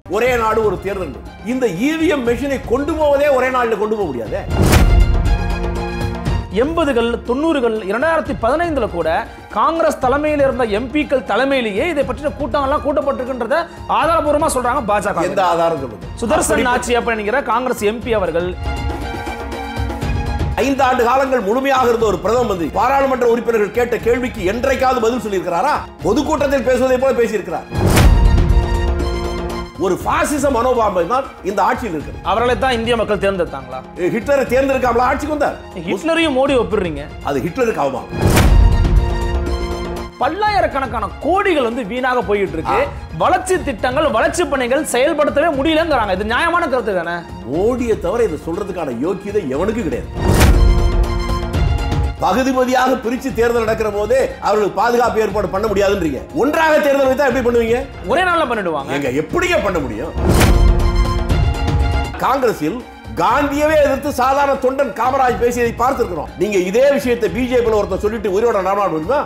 ஒரே நாடு ஒரு தேர்தல் இந்த இவிஎம் மெஷினை கொண்டு போவதே ஒரே நாளில் கொண்டு போக முடியாதே எண்பதுகள் தொண்ணூறுகள் இரண்டாயிரத்தி பதினைந்துல கூட காங்கிரஸ் தலைமையில் இருந்த எம்பிக்கள் தலைமையிலேயே இதை பற்றின கூட்டங்கள்லாம் கூட்டப்பட்டிருக்கின்றத ஆதாரபூர்வமா சொல்றாங்க பாஜக எந்த ஆதாரம் சொல்லுங்க சுதர்சன் நாச்சி அப்படிங்கிற காங்கிரஸ் எம்பி அவர்கள் ஐந்து ஆண்டு காலங்கள் முழுமையாக இருந்த ஒரு பிரதம மந்திரி பாராளுமன்ற உறுப்பினர்கள் கேட்ட கேள்விக்கு என்றைக்காவது பதில் சொல்லியிருக்கிறாரா பொதுக்கூட்டத்தில் பேசுவதை போல பேசியிருக்கிறார் ஒரு பாசிச மனோபாவம் தான் இந்த ஆட்சியில் இருக்கிறது அவர்களை தான் இந்திய மக்கள் தேர்ந்தெடுத்தாங்களா ஹிட்லரை தேர்ந்தெடுக்காமல ஆட்சிக்கு வந்தார் ஹிட்லரையும் மோடி ஒப்பிடுறீங்க அது ஹிட்லருக்கு அவமானம் பல்லாயிரக்கணக்கான கோடிகள் வந்து வீணாக போயிட்டு இருக்கு வளர்ச்சி திட்டங்கள் வளர்ச்சி பணிகள் செயல்படுத்தவே முடியலங்கிறாங்க இது நியாயமான கருத்து தானே மோடியை தவிர இதை சொல்றதுக்கான யோக்கியதை எவனுக்கு கிடையாது பகுதி பகுதியாக பிரிச்சு தேர்தல் நடக்கிற போதே அவர்களுக்கு பாதுகாப்பு ஏற்பாடு பண்ண முடியாதுன்றீங்க ஒன்றாக தேர்தல் வைத்தா எப்படி பண்ணுவீங்க ஒரே நாள்ல பண்ணிடுவாங்க எங்க எப்படிங்க பண்ண முடியும் காங்கிரஸில் காந்தியவே எதிர்த்து சாதாரண தொண்டன் காமராஜ் பேசியதை பார்த்திருக்கிறோம் நீங்க இதே விஷயத்தை பிஜேபியில் ஒருத்தர் சொல்லிட்டு உயிரோட நாடாட முடியுமா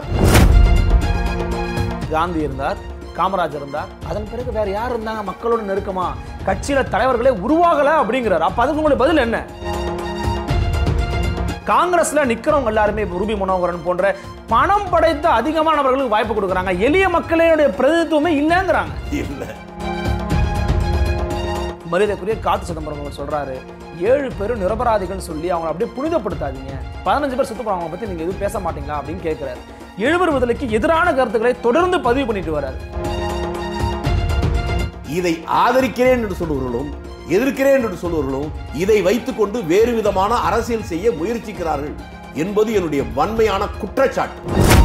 காந்தி இருந்தார் காமராஜர் இருந்தார் அதன் பிறகு வேற யார் இருந்தாங்க மக்களோட நெருக்கமா கட்சியில தலைவர்களே உருவாகல அப்படிங்கிறார் அப்ப அதுக்கு உங்களுடைய பதில் என்ன காங்கிரஸ்ல நிக்கிறவங்க எல்லாருமே இப்ப ரூபி மனோகரன் போன்ற பணம் படைத்த அதிகமானவர்களுக்கு வாய்ப்பு கொடுக்குறாங்க எளிய மக்களுடைய பிரதிநிதித்துவமே இல்லைங்கிறாங்க இல்ல மரியாதைக்குரிய காத்து சிதம்பரம் அவர் சொல்றாரு ஏழு பேரும் நிரபராதிகள் சொல்லி அவங்களை அப்படியே புனிதப்படுத்தாதீங்க பதினஞ்சு பேர் சுத்த போறவங்க பத்தி நீங்க எதுவும் பேச மாட்டீங்களா அப்படின்னு கேட்கிறாரு எழுவர் விடுதலைக்கு எதிரான கருத்துக்களை தொடர்ந்து பதிவு பண்ணிட்டு வர்றாரு இதை ஆதரிக்கிறேன் என்று சொல்லுவர்களும் எதிர்க்கிறேன் என்று சொல்லுவர்களும் இதை வைத்துக்கொண்டு வேறு விதமான அரசியல் செய்ய முயற்சிக்கிறார்கள் என்பது என்னுடைய வன்மையான குற்றச்சாட்டு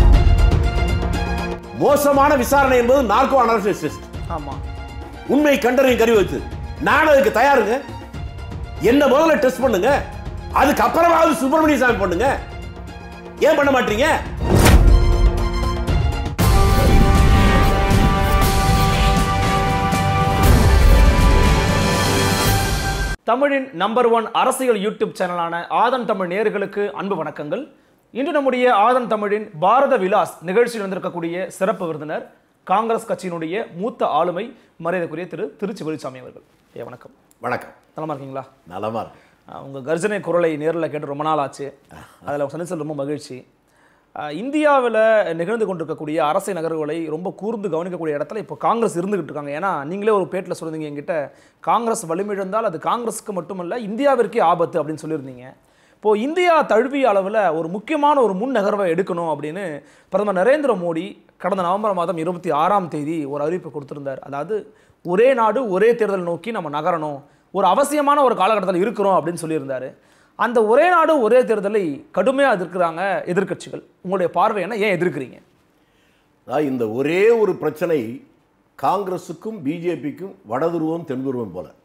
மோசமான விசாரணை என்பது நார்கோ அனாலிசிஸ் ஆமா உண்மை கண்டறியும் கருவி வச்சு நான் அதுக்கு தயாருங்க என்ன முதல்ல டெஸ்ட் பண்ணுங்க அதுக்கப்புறமாவது சுப்பிரமணிய சாமி பண்ணுங்க ஏன் பண்ண மாட்டீங்க தமிழின் நம்பர் ஒன் அரசியல் யூடியூப் சேனலான ஆதன் தமிழ் நேயர்களுக்கு அன்பு வணக்கங்கள் இன்று நம்முடைய ஆதன் தமிழின் பாரத விலாஸ் நிகழ்ச்சியில் வந்திருக்கக்கூடிய சிறப்பு விருந்தினர் காங்கிரஸ் கட்சியினுடைய மூத்த ஆளுமை மரியாதைக்குரிய திரு திருச்சி வெளிச்சாமி அவர்கள் ஐயா வணக்கம் வணக்கம் நலமா இருக்கீங்களா நலமா இருக்கு அஹ் உங்க கர்ஜனை குரலை நேரில் கேட்டு ரொம்ப நாள் ஆச்சு அதில் சந்திச்சது ரொம்ப மகிழ்ச்சி இந்தியாவில் நிகழ்ந்து கொண்டிருக்கக்கூடிய அரசியல் நகர்வுகளை ரொம்ப கூர்ந்து கவனிக்கக்கூடிய இடத்துல இப்போ காங்கிரஸ் இருந்துகிட்டு இருக்காங்க ஏன்னா நீங்களே ஒரு பேட்டில் சொல்லியிருந்தீங்க என்கிட்ட காங்கிரஸ் வலிமிழந்தால் அது காங்கிரஸுக்கு மட்டுமல்ல இந்தியாவிற்கே ஆபத்து அப்படின்னு சொல்லியிருந்தீங்க இப்போது இந்தியா தழுவிய அளவில் ஒரு முக்கியமான ஒரு முன் நகர்வை எடுக்கணும் அப்படின்னு பிரதமர் நரேந்திர மோடி கடந்த நவம்பர் மாதம் இருபத்தி ஆறாம் தேதி ஒரு அறிவிப்பு கொடுத்திருந்தார் அதாவது ஒரே நாடு ஒரே தேர்தல் நோக்கி நம்ம நகரணும் ஒரு அவசியமான ஒரு காலகட்டத்தில் இருக்கிறோம் அப்படின்னு சொல்லியிருந்தாரு அந்த ஒரே நாடு ஒரே தேர்தலை கடுமையாக எதிர்க்கிறாங்க எதிர்க்கட்சிகள் உங்களுடைய பார்வை என்ன ஏன் எதிர்க்கிறீங்க அதாவது இந்த ஒரே ஒரு பிரச்சனை காங்கிரஸுக்கும் பிஜேபிக்கும் வடதுருவம் தென்துருவம் போல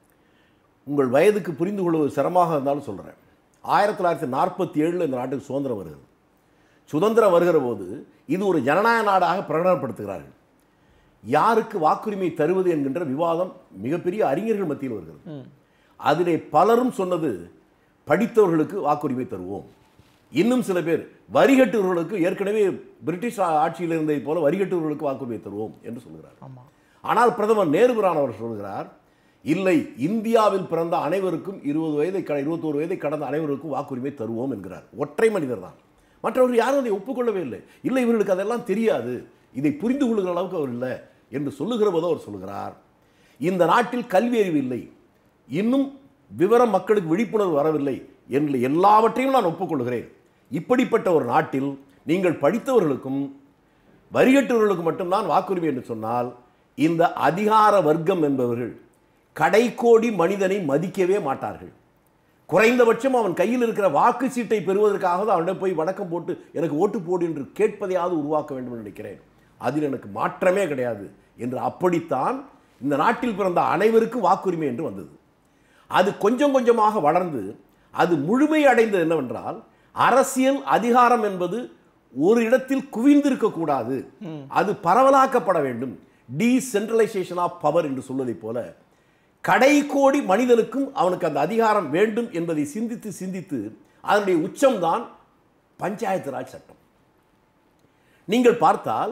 உங்கள் வயதுக்கு புரிந்து கொள்வது சிரமமாக இருந்தாலும் சொல்கிறேன் ஆயிரத்தி தொள்ளாயிரத்தி நாற்பத்தி ஏழில் இந்த நாட்டுக்கு சுதந்திரம் வருகிறது சுதந்திரம் வருகிற போது இது ஒரு ஜனநாயக நாடாக பிரகடனப்படுத்துகிறார்கள் யாருக்கு வாக்குரிமை தருவது என்கின்ற விவாதம் மிகப்பெரிய அறிஞர்கள் மத்தியில் வருகிறது அதிலே பலரும் சொன்னது படித்தவர்களுக்கு வாக்குரிமை தருவோம் இன்னும் சில பேர் வரிகட்டுவர்களுக்கு ஏற்கனவே பிரிட்டிஷ் ஆ- ஆட்சியில் இருந்ததை போல வரிகட்டுவர்களுக்கு வாக்குரிமை தருவோம் என்று சொல்கிறார் ஆமாம் ஆனால் பிரதமர் நேருபிரானவர் சொல்கிறார் இல்லை இந்தியாவில் பிறந்த அனைவருக்கும் இருபது வயதை க இருபத்தோரு வயதை கடந்த அனைவருக்கும் வாக்குரிமை தருவோம் என்கிறார் ஒற்றை மனிதர் தான் மற்றவர்கள் யாரும் அதை ஒப்புக்கொள்ளவே இல்லை இல்லை இவர்களுக்கு அதெல்லாம் தெரியாது இதை புரிந்து கொள்ளுகிற அளவுக்கு அவர் இல்லை என்று சொல்லுகிற போது அவர் சொல்கிறார் இந்த நாட்டில் கல்வி அறிவு இல்லை இன்னும் விவரம் மக்களுக்கு விழிப்புணர்வு வரவில்லை என்று எல்லாவற்றையும் நான் ஒப்புக்கொள்கிறேன் இப்படிப்பட்ட ஒரு நாட்டில் நீங்கள் படித்தவர்களுக்கும் வரிகட்டுவர்களுக்கு மட்டும்தான் வாக்குரிமை என்று சொன்னால் இந்த அதிகார வர்க்கம் என்பவர்கள் கடைக்கோடி மனிதனை மதிக்கவே மாட்டார்கள் குறைந்தபட்சம் அவன் கையில் இருக்கிற வாக்கு சீட்டை பெறுவதற்காக அவனிடம் போய் வணக்கம் போட்டு எனக்கு ஓட்டு போடு என்று கேட்பதையாவது உருவாக்க வேண்டும் என்று நினைக்கிறேன் அதில் எனக்கு மாற்றமே கிடையாது என்று அப்படித்தான் இந்த நாட்டில் பிறந்த அனைவருக்கும் வாக்குரிமை என்று வந்தது அது கொஞ்சம் கொஞ்சமாக வளர்ந்து அது முழுமை அடைந்தது என்னவென்றால் அரசியல் அதிகாரம் என்பது ஒரு இடத்தில் குவிந்திருக்கக்கூடாது அது பரவலாக்கப்பட வேண்டும் டீசென்ட்ரலைசேஷன் ஆஃப் பவர் என்று சொல்வதைப் போல கடைக்கோடி மனிதனுக்கும் அவனுக்கு அந்த அதிகாரம் வேண்டும் என்பதை சிந்தித்து சிந்தித்து அதனுடைய உச்சம்தான் பஞ்சாயத்து ராஜ் சட்டம் நீங்கள் பார்த்தால்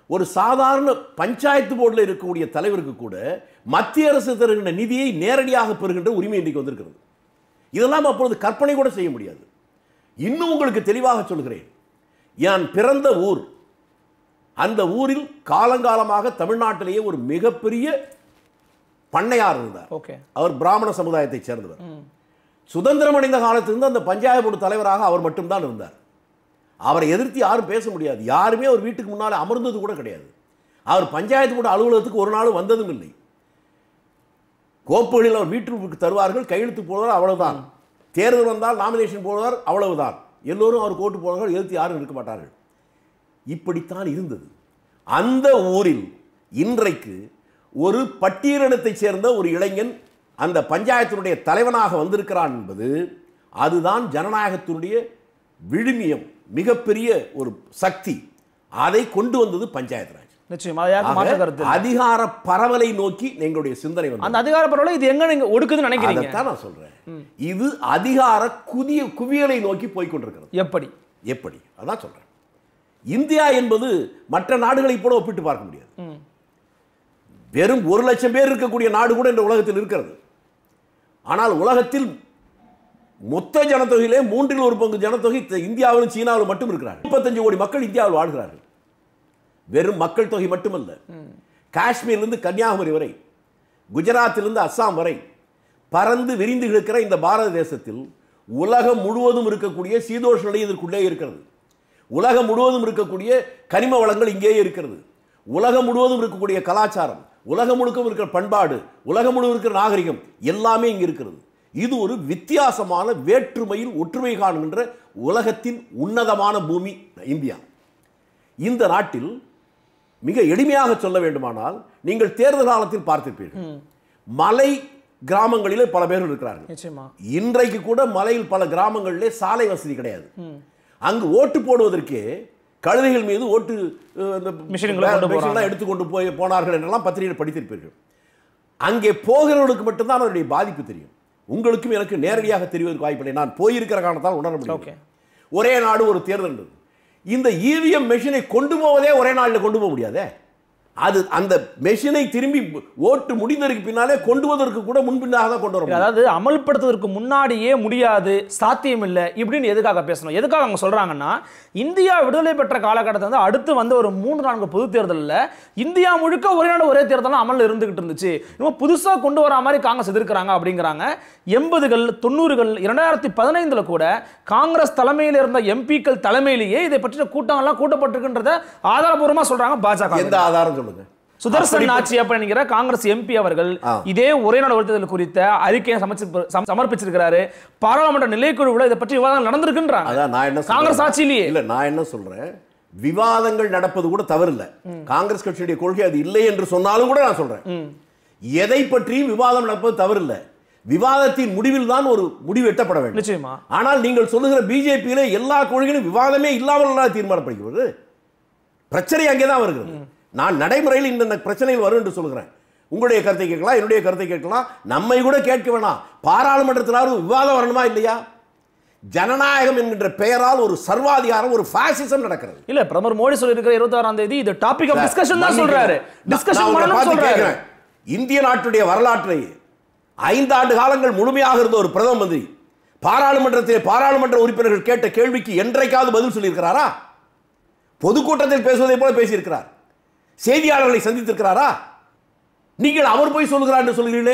ஒரு சாதாரண பஞ்சாயத்து போர்டில் இருக்கக்கூடிய தலைவருக்கு கூட மத்திய அரசு தருகின்ற நிதியை நேரடியாக பெறுகின்ற உரிமை இன்றைக்கு வந்திருக்கிறது இதெல்லாம் அப்பொழுது கற்பனை கூட செய்ய முடியாது இன்னும் உங்களுக்கு தெளிவாக சொல்கிறேன் நான் பிறந்த ஊர் அந்த ஊரில் காலங்காலமாக தமிழ்நாட்டிலேயே ஒரு மிகப்பெரிய பண்ணையார் இருந்தார் ஓகே அவர் பிராமண சமுதாயத்தைச் சேர்ந்தவர் சுதந்திரம் அடைந்த காலத்திலிருந்து அந்த பஞ்சாயத்து போர்டு தலைவராக அவர் மட்டும்தான் இருந்தார் அவரை எதிர்த்து யாரும் பேச முடியாது யாருமே அவர் வீட்டுக்கு முன்னால் அமர்ந்தது கூட கிடையாது அவர் பஞ்சாயத்து போர்டு அலுவலகத்துக்கு ஒரு நாளும் வந்ததும் இல்லை கோப்புகளில் அவர் வீட்டுக்கு தருவார்கள் கையெழுத்து போடுவார் அவ்வளவுதான் தேர்தல் வந்தால் நாமினேஷன் போடுவார் அவ்வளவுதான் எல்லோரும் அவர் கோட்டு போடுவார்கள் எதிர்த்து யாரும் இருக்க மாட்டார்கள் இப்படித்தான் இருந்தது அந்த ஊரில் இன்றைக்கு ஒரு பட்டியலினத்தைச் சேர்ந்த ஒரு இளைஞன் அந்த பஞ்சாயத்தினுடைய தலைவனாக வந்திருக்கிறான் என்பது அதுதான் ஜனநாயகத்தினுடைய விழுமியம் மிகப்பெரிய ஒரு சக்தி அதை கொண்டு வந்தது பஞ்சாயத்து ராஜ் நிச்சயமா அது யாருக்கும் மாற்று கருத்து ஆக, இல்லை. அதிகார பரவலை நோக்கி எங்களுடைய சிந்தனை வந்து அந்த அதிகார பரவலை இது எங்க நீங்க ஒடுக்குதுன்னு நினைக்கிறீங்க அதைத்தான் நான் சொல்றேன் இது அதிகார குதிய குவியலை நோக்கி போய் கொண்டிருக்கிறது எப்படி எப்படி அதான் சொல்றேன் இந்தியா என்பது மற்ற நாடுகளை போல ஒப்பிட்டு பார்க்க முடியாது வெறும் ஒரு லட்சம் பேர் இருக்கக்கூடிய நாடு கூட இந்த உலகத்தில் இருக்கிறது ஆனால் உலகத்தில் மொத்த ஜனத்தொகையிலே மூன்றில் ஒரு பங்கு ஜனத்தொகை த- இந்தியாவிலும் சீனாவிலும் மட்டும் இருக்கிறார்கள் முப்பத்தஞ்சு கோடி மக்கள் இந்தியாவில் வாழ்கிறார்கள் வெறும் மக்கள் தொகை மட்டுமல்ல காஷ்மீரிலிருந்து கன்னியாகுமரி வரை குஜராத்திலிருந்து அஸ்ஸாம் வரை பறந்து விரிந்து கிடக்கிற இந்த பாரத தேசத்தில் உலகம் முழுவதும் இருக்கக்கூடிய சீதோஷ நிலை இதற்குள்ளே இருக்கிறது உலகம் முழுவதும் இருக்கக்கூடிய கனிம வளங்கள் இங்கேயே இருக்கிறது உலகம் முழுவதும் இருக்கக்கூடிய கலாச்சாரம் உலகம் முழுக்க இருக்கிற பண்பாடு உலகம் முழுவதும் இருக்கிற நாகரிகம் எல்லாமே இங்க இருக்கிறது இது ஒரு வித்தியாசமான வேற்றுமையில் ஒற்றுமை காணுகின்ற உலகத்தின் உன்னதமான பூமி இந்தியா இந்த நாட்டில் மிக எளிமையாக சொல்ல வேண்டுமானால் நீங்கள் தேர்தல் காலத்தில் பார்த்திருப்பீர்கள் மலை கிராமங்களிலே பல பேர் இருக்கிறார்கள் நிச்சயமா இன்றைக்கு கூட மலையில் பல கிராமங்களிலே சாலை வசதி கிடையாது அங்கு ஓட்டு போடுவதற்கே கழுதைகள் மீது ஓட்டு அஹ், இந்த மிஷின்களை கொண்டு மிஷின்லாம் போறாங்க. எடுத்துக்கொண்டு போய் போனார்கள் என்றெல்லாம் பத்திரிகையில் படித்திருப்பீர்கள் அங்கே போகிறவர்களுக்கு மட்டும்தான் அதனுடைய பாதிப்பு தெரியும் உங்களுக்கும் எனக்கு நேரடியாக தெரிவதற்கு வாய்ப்பில்லை நான் போயிருக்கிற காரணத்தால் உணர Okay. முடியும் ஒரே நாடு ஒரு தேர்தல் இருந்தது. இந்த இவிஎம் மெஷினை கொண்டு போவதே ஒரே நாளில் கொண்டு போக முடியாதே அது அந்த மெஷினை திரும்பி ஓட்டு முடிந்ததற்கு பின்னாலே கொண்டு வருவதற்கு கூட முன்பின்னாக தான் கொண்டு வர முடியும். அதாவது அமல்படுத்துவதற்கு முன்னாடியே முடியாது சாத்தியம் இல்லை இப்படின்னு எதுக்காக பேசணும் எதுக்காக அவங்க சொல்றாங்கன்னா இந்தியா விடுதலை பெற்ற காலகட்டத்தில் வந்து அடுத்து வந்த ஒரு மூன்று நான்கு பொது தேர்தலில் இந்தியா முழுக்க ஒரே நாடு ஒரே தேர்தல் அமல் இருந்துகிட்டு இருந்துச்சு இவங்க புதுசா கொண்டு வர மாதிரி காங்கிரஸ் எதிர்க்கிறாங்க அப்படிங்கிறாங்க எண்பதுகள் தொண்ணூறுகள் இரண்டாயிரத்தி பதினைந்துல கூட காங்கிரஸ் தலைமையில் இருந்த எம்பிக்கள் தலைமையிலேயே இதை பற்றிய கூட்டங்கள்லாம் கூட்டப்பட்டிருக்குன்றத ஆதாரபூர்வமா சொல்றாங்க பாஜக எந்த ஆதாரம் சொல்லுங்க சுதர்சன் நாச்சி அப்படிங்கிற காங்கிரஸ் எம்பி அவர்கள் ஆ. இதே ஒரே நாடு ஒரு தேர்தல் குறித்த அறிக்கையை சமைச்சு சம- சமர்ப்பிச்சிருக்கிறாரு பாராளுமன்ற நிலைக்குழுவில் இதை பற்றி விவாதம் நடந்திருக்குன்றாங்க அதான் நான் என்ன சொல்றேன்? காங்கிரஸ் ஆட்சியிலேயே. இல்ல நான் என்ன சொல்றேன் விவாதங்கள் நடப்பது கூட தவறில்லை காங்கிரஸ் கட்சியுடைய கொள்கை அது இல்லை என்று சொன்னாலும் கூட நான் சொல்றேன் எதை பற்றியும் விவாதம் நடப்பது தவறில்லை விவாதத்தின் முடிவில் தான் ஒரு முடிவு எட்டப்பட வேண்டும் நிச்சயமா ஆனால் நீங்கள் சொல்லுகிற பிஜேபியில எல்லா கொள்கைகளும் விவாதமே இல்லாமல் எல்லாம் தீர்மானப்படுகிறது பிரச்சனை அங்கே தான் வருகிறது நான் நடைமுறையில் இந்த பிரச்சனைகள் வரும் என்று சொல்கிறேன் உங்களுடைய கருத்தை கேட்கலாம் என்னுடைய கருத்தை கேட்கலாம் நம்மை கூட கேட்க வேணாம் பாராளுமன்றத்திலாவது விவாதம் வரணுமா இல்லையா ஜனநாயகம் என்கின்ற பெயரால் ஒரு சர்வாதிகாரம் ஒரு பாசிசம் நடக்கிறது இல்ல பிரதமர் மோடி சொல்லியிருக்கிற இருபத்தி ஆறாம் தேதி இது டாபிக் ஆஃப் டிஸ்கஷன் தான் சொல்றாரு நான் நான் டிஸ்கஷன் உங்களை பண்ணணும் பார்த்து சொல்றாரு கேட்கிறேன். இந்திய நாட்டுடைய வரலாற்றை ஐந்தாண்டு காலங்கள் முழுமையாக இருந்த ஒரு பிரதம மந்திரி பாராளுமன்றத்தில் பாராளுமன்ற உறுப்பினர்கள் கேட்ட கேள்விக்கு என்றைக்காவது பதில் சொல்லியிருக்கிறாரா பொதுக்கூட்டத்தில் பேசுவதை போல பேசியிருக்கிறார் செய்தியாளர்களை சந்தித்திருக்கிறாரா நீங்கள் அவர் போய் சொல்லுகிறார் என்று சொல்கிறீர்களே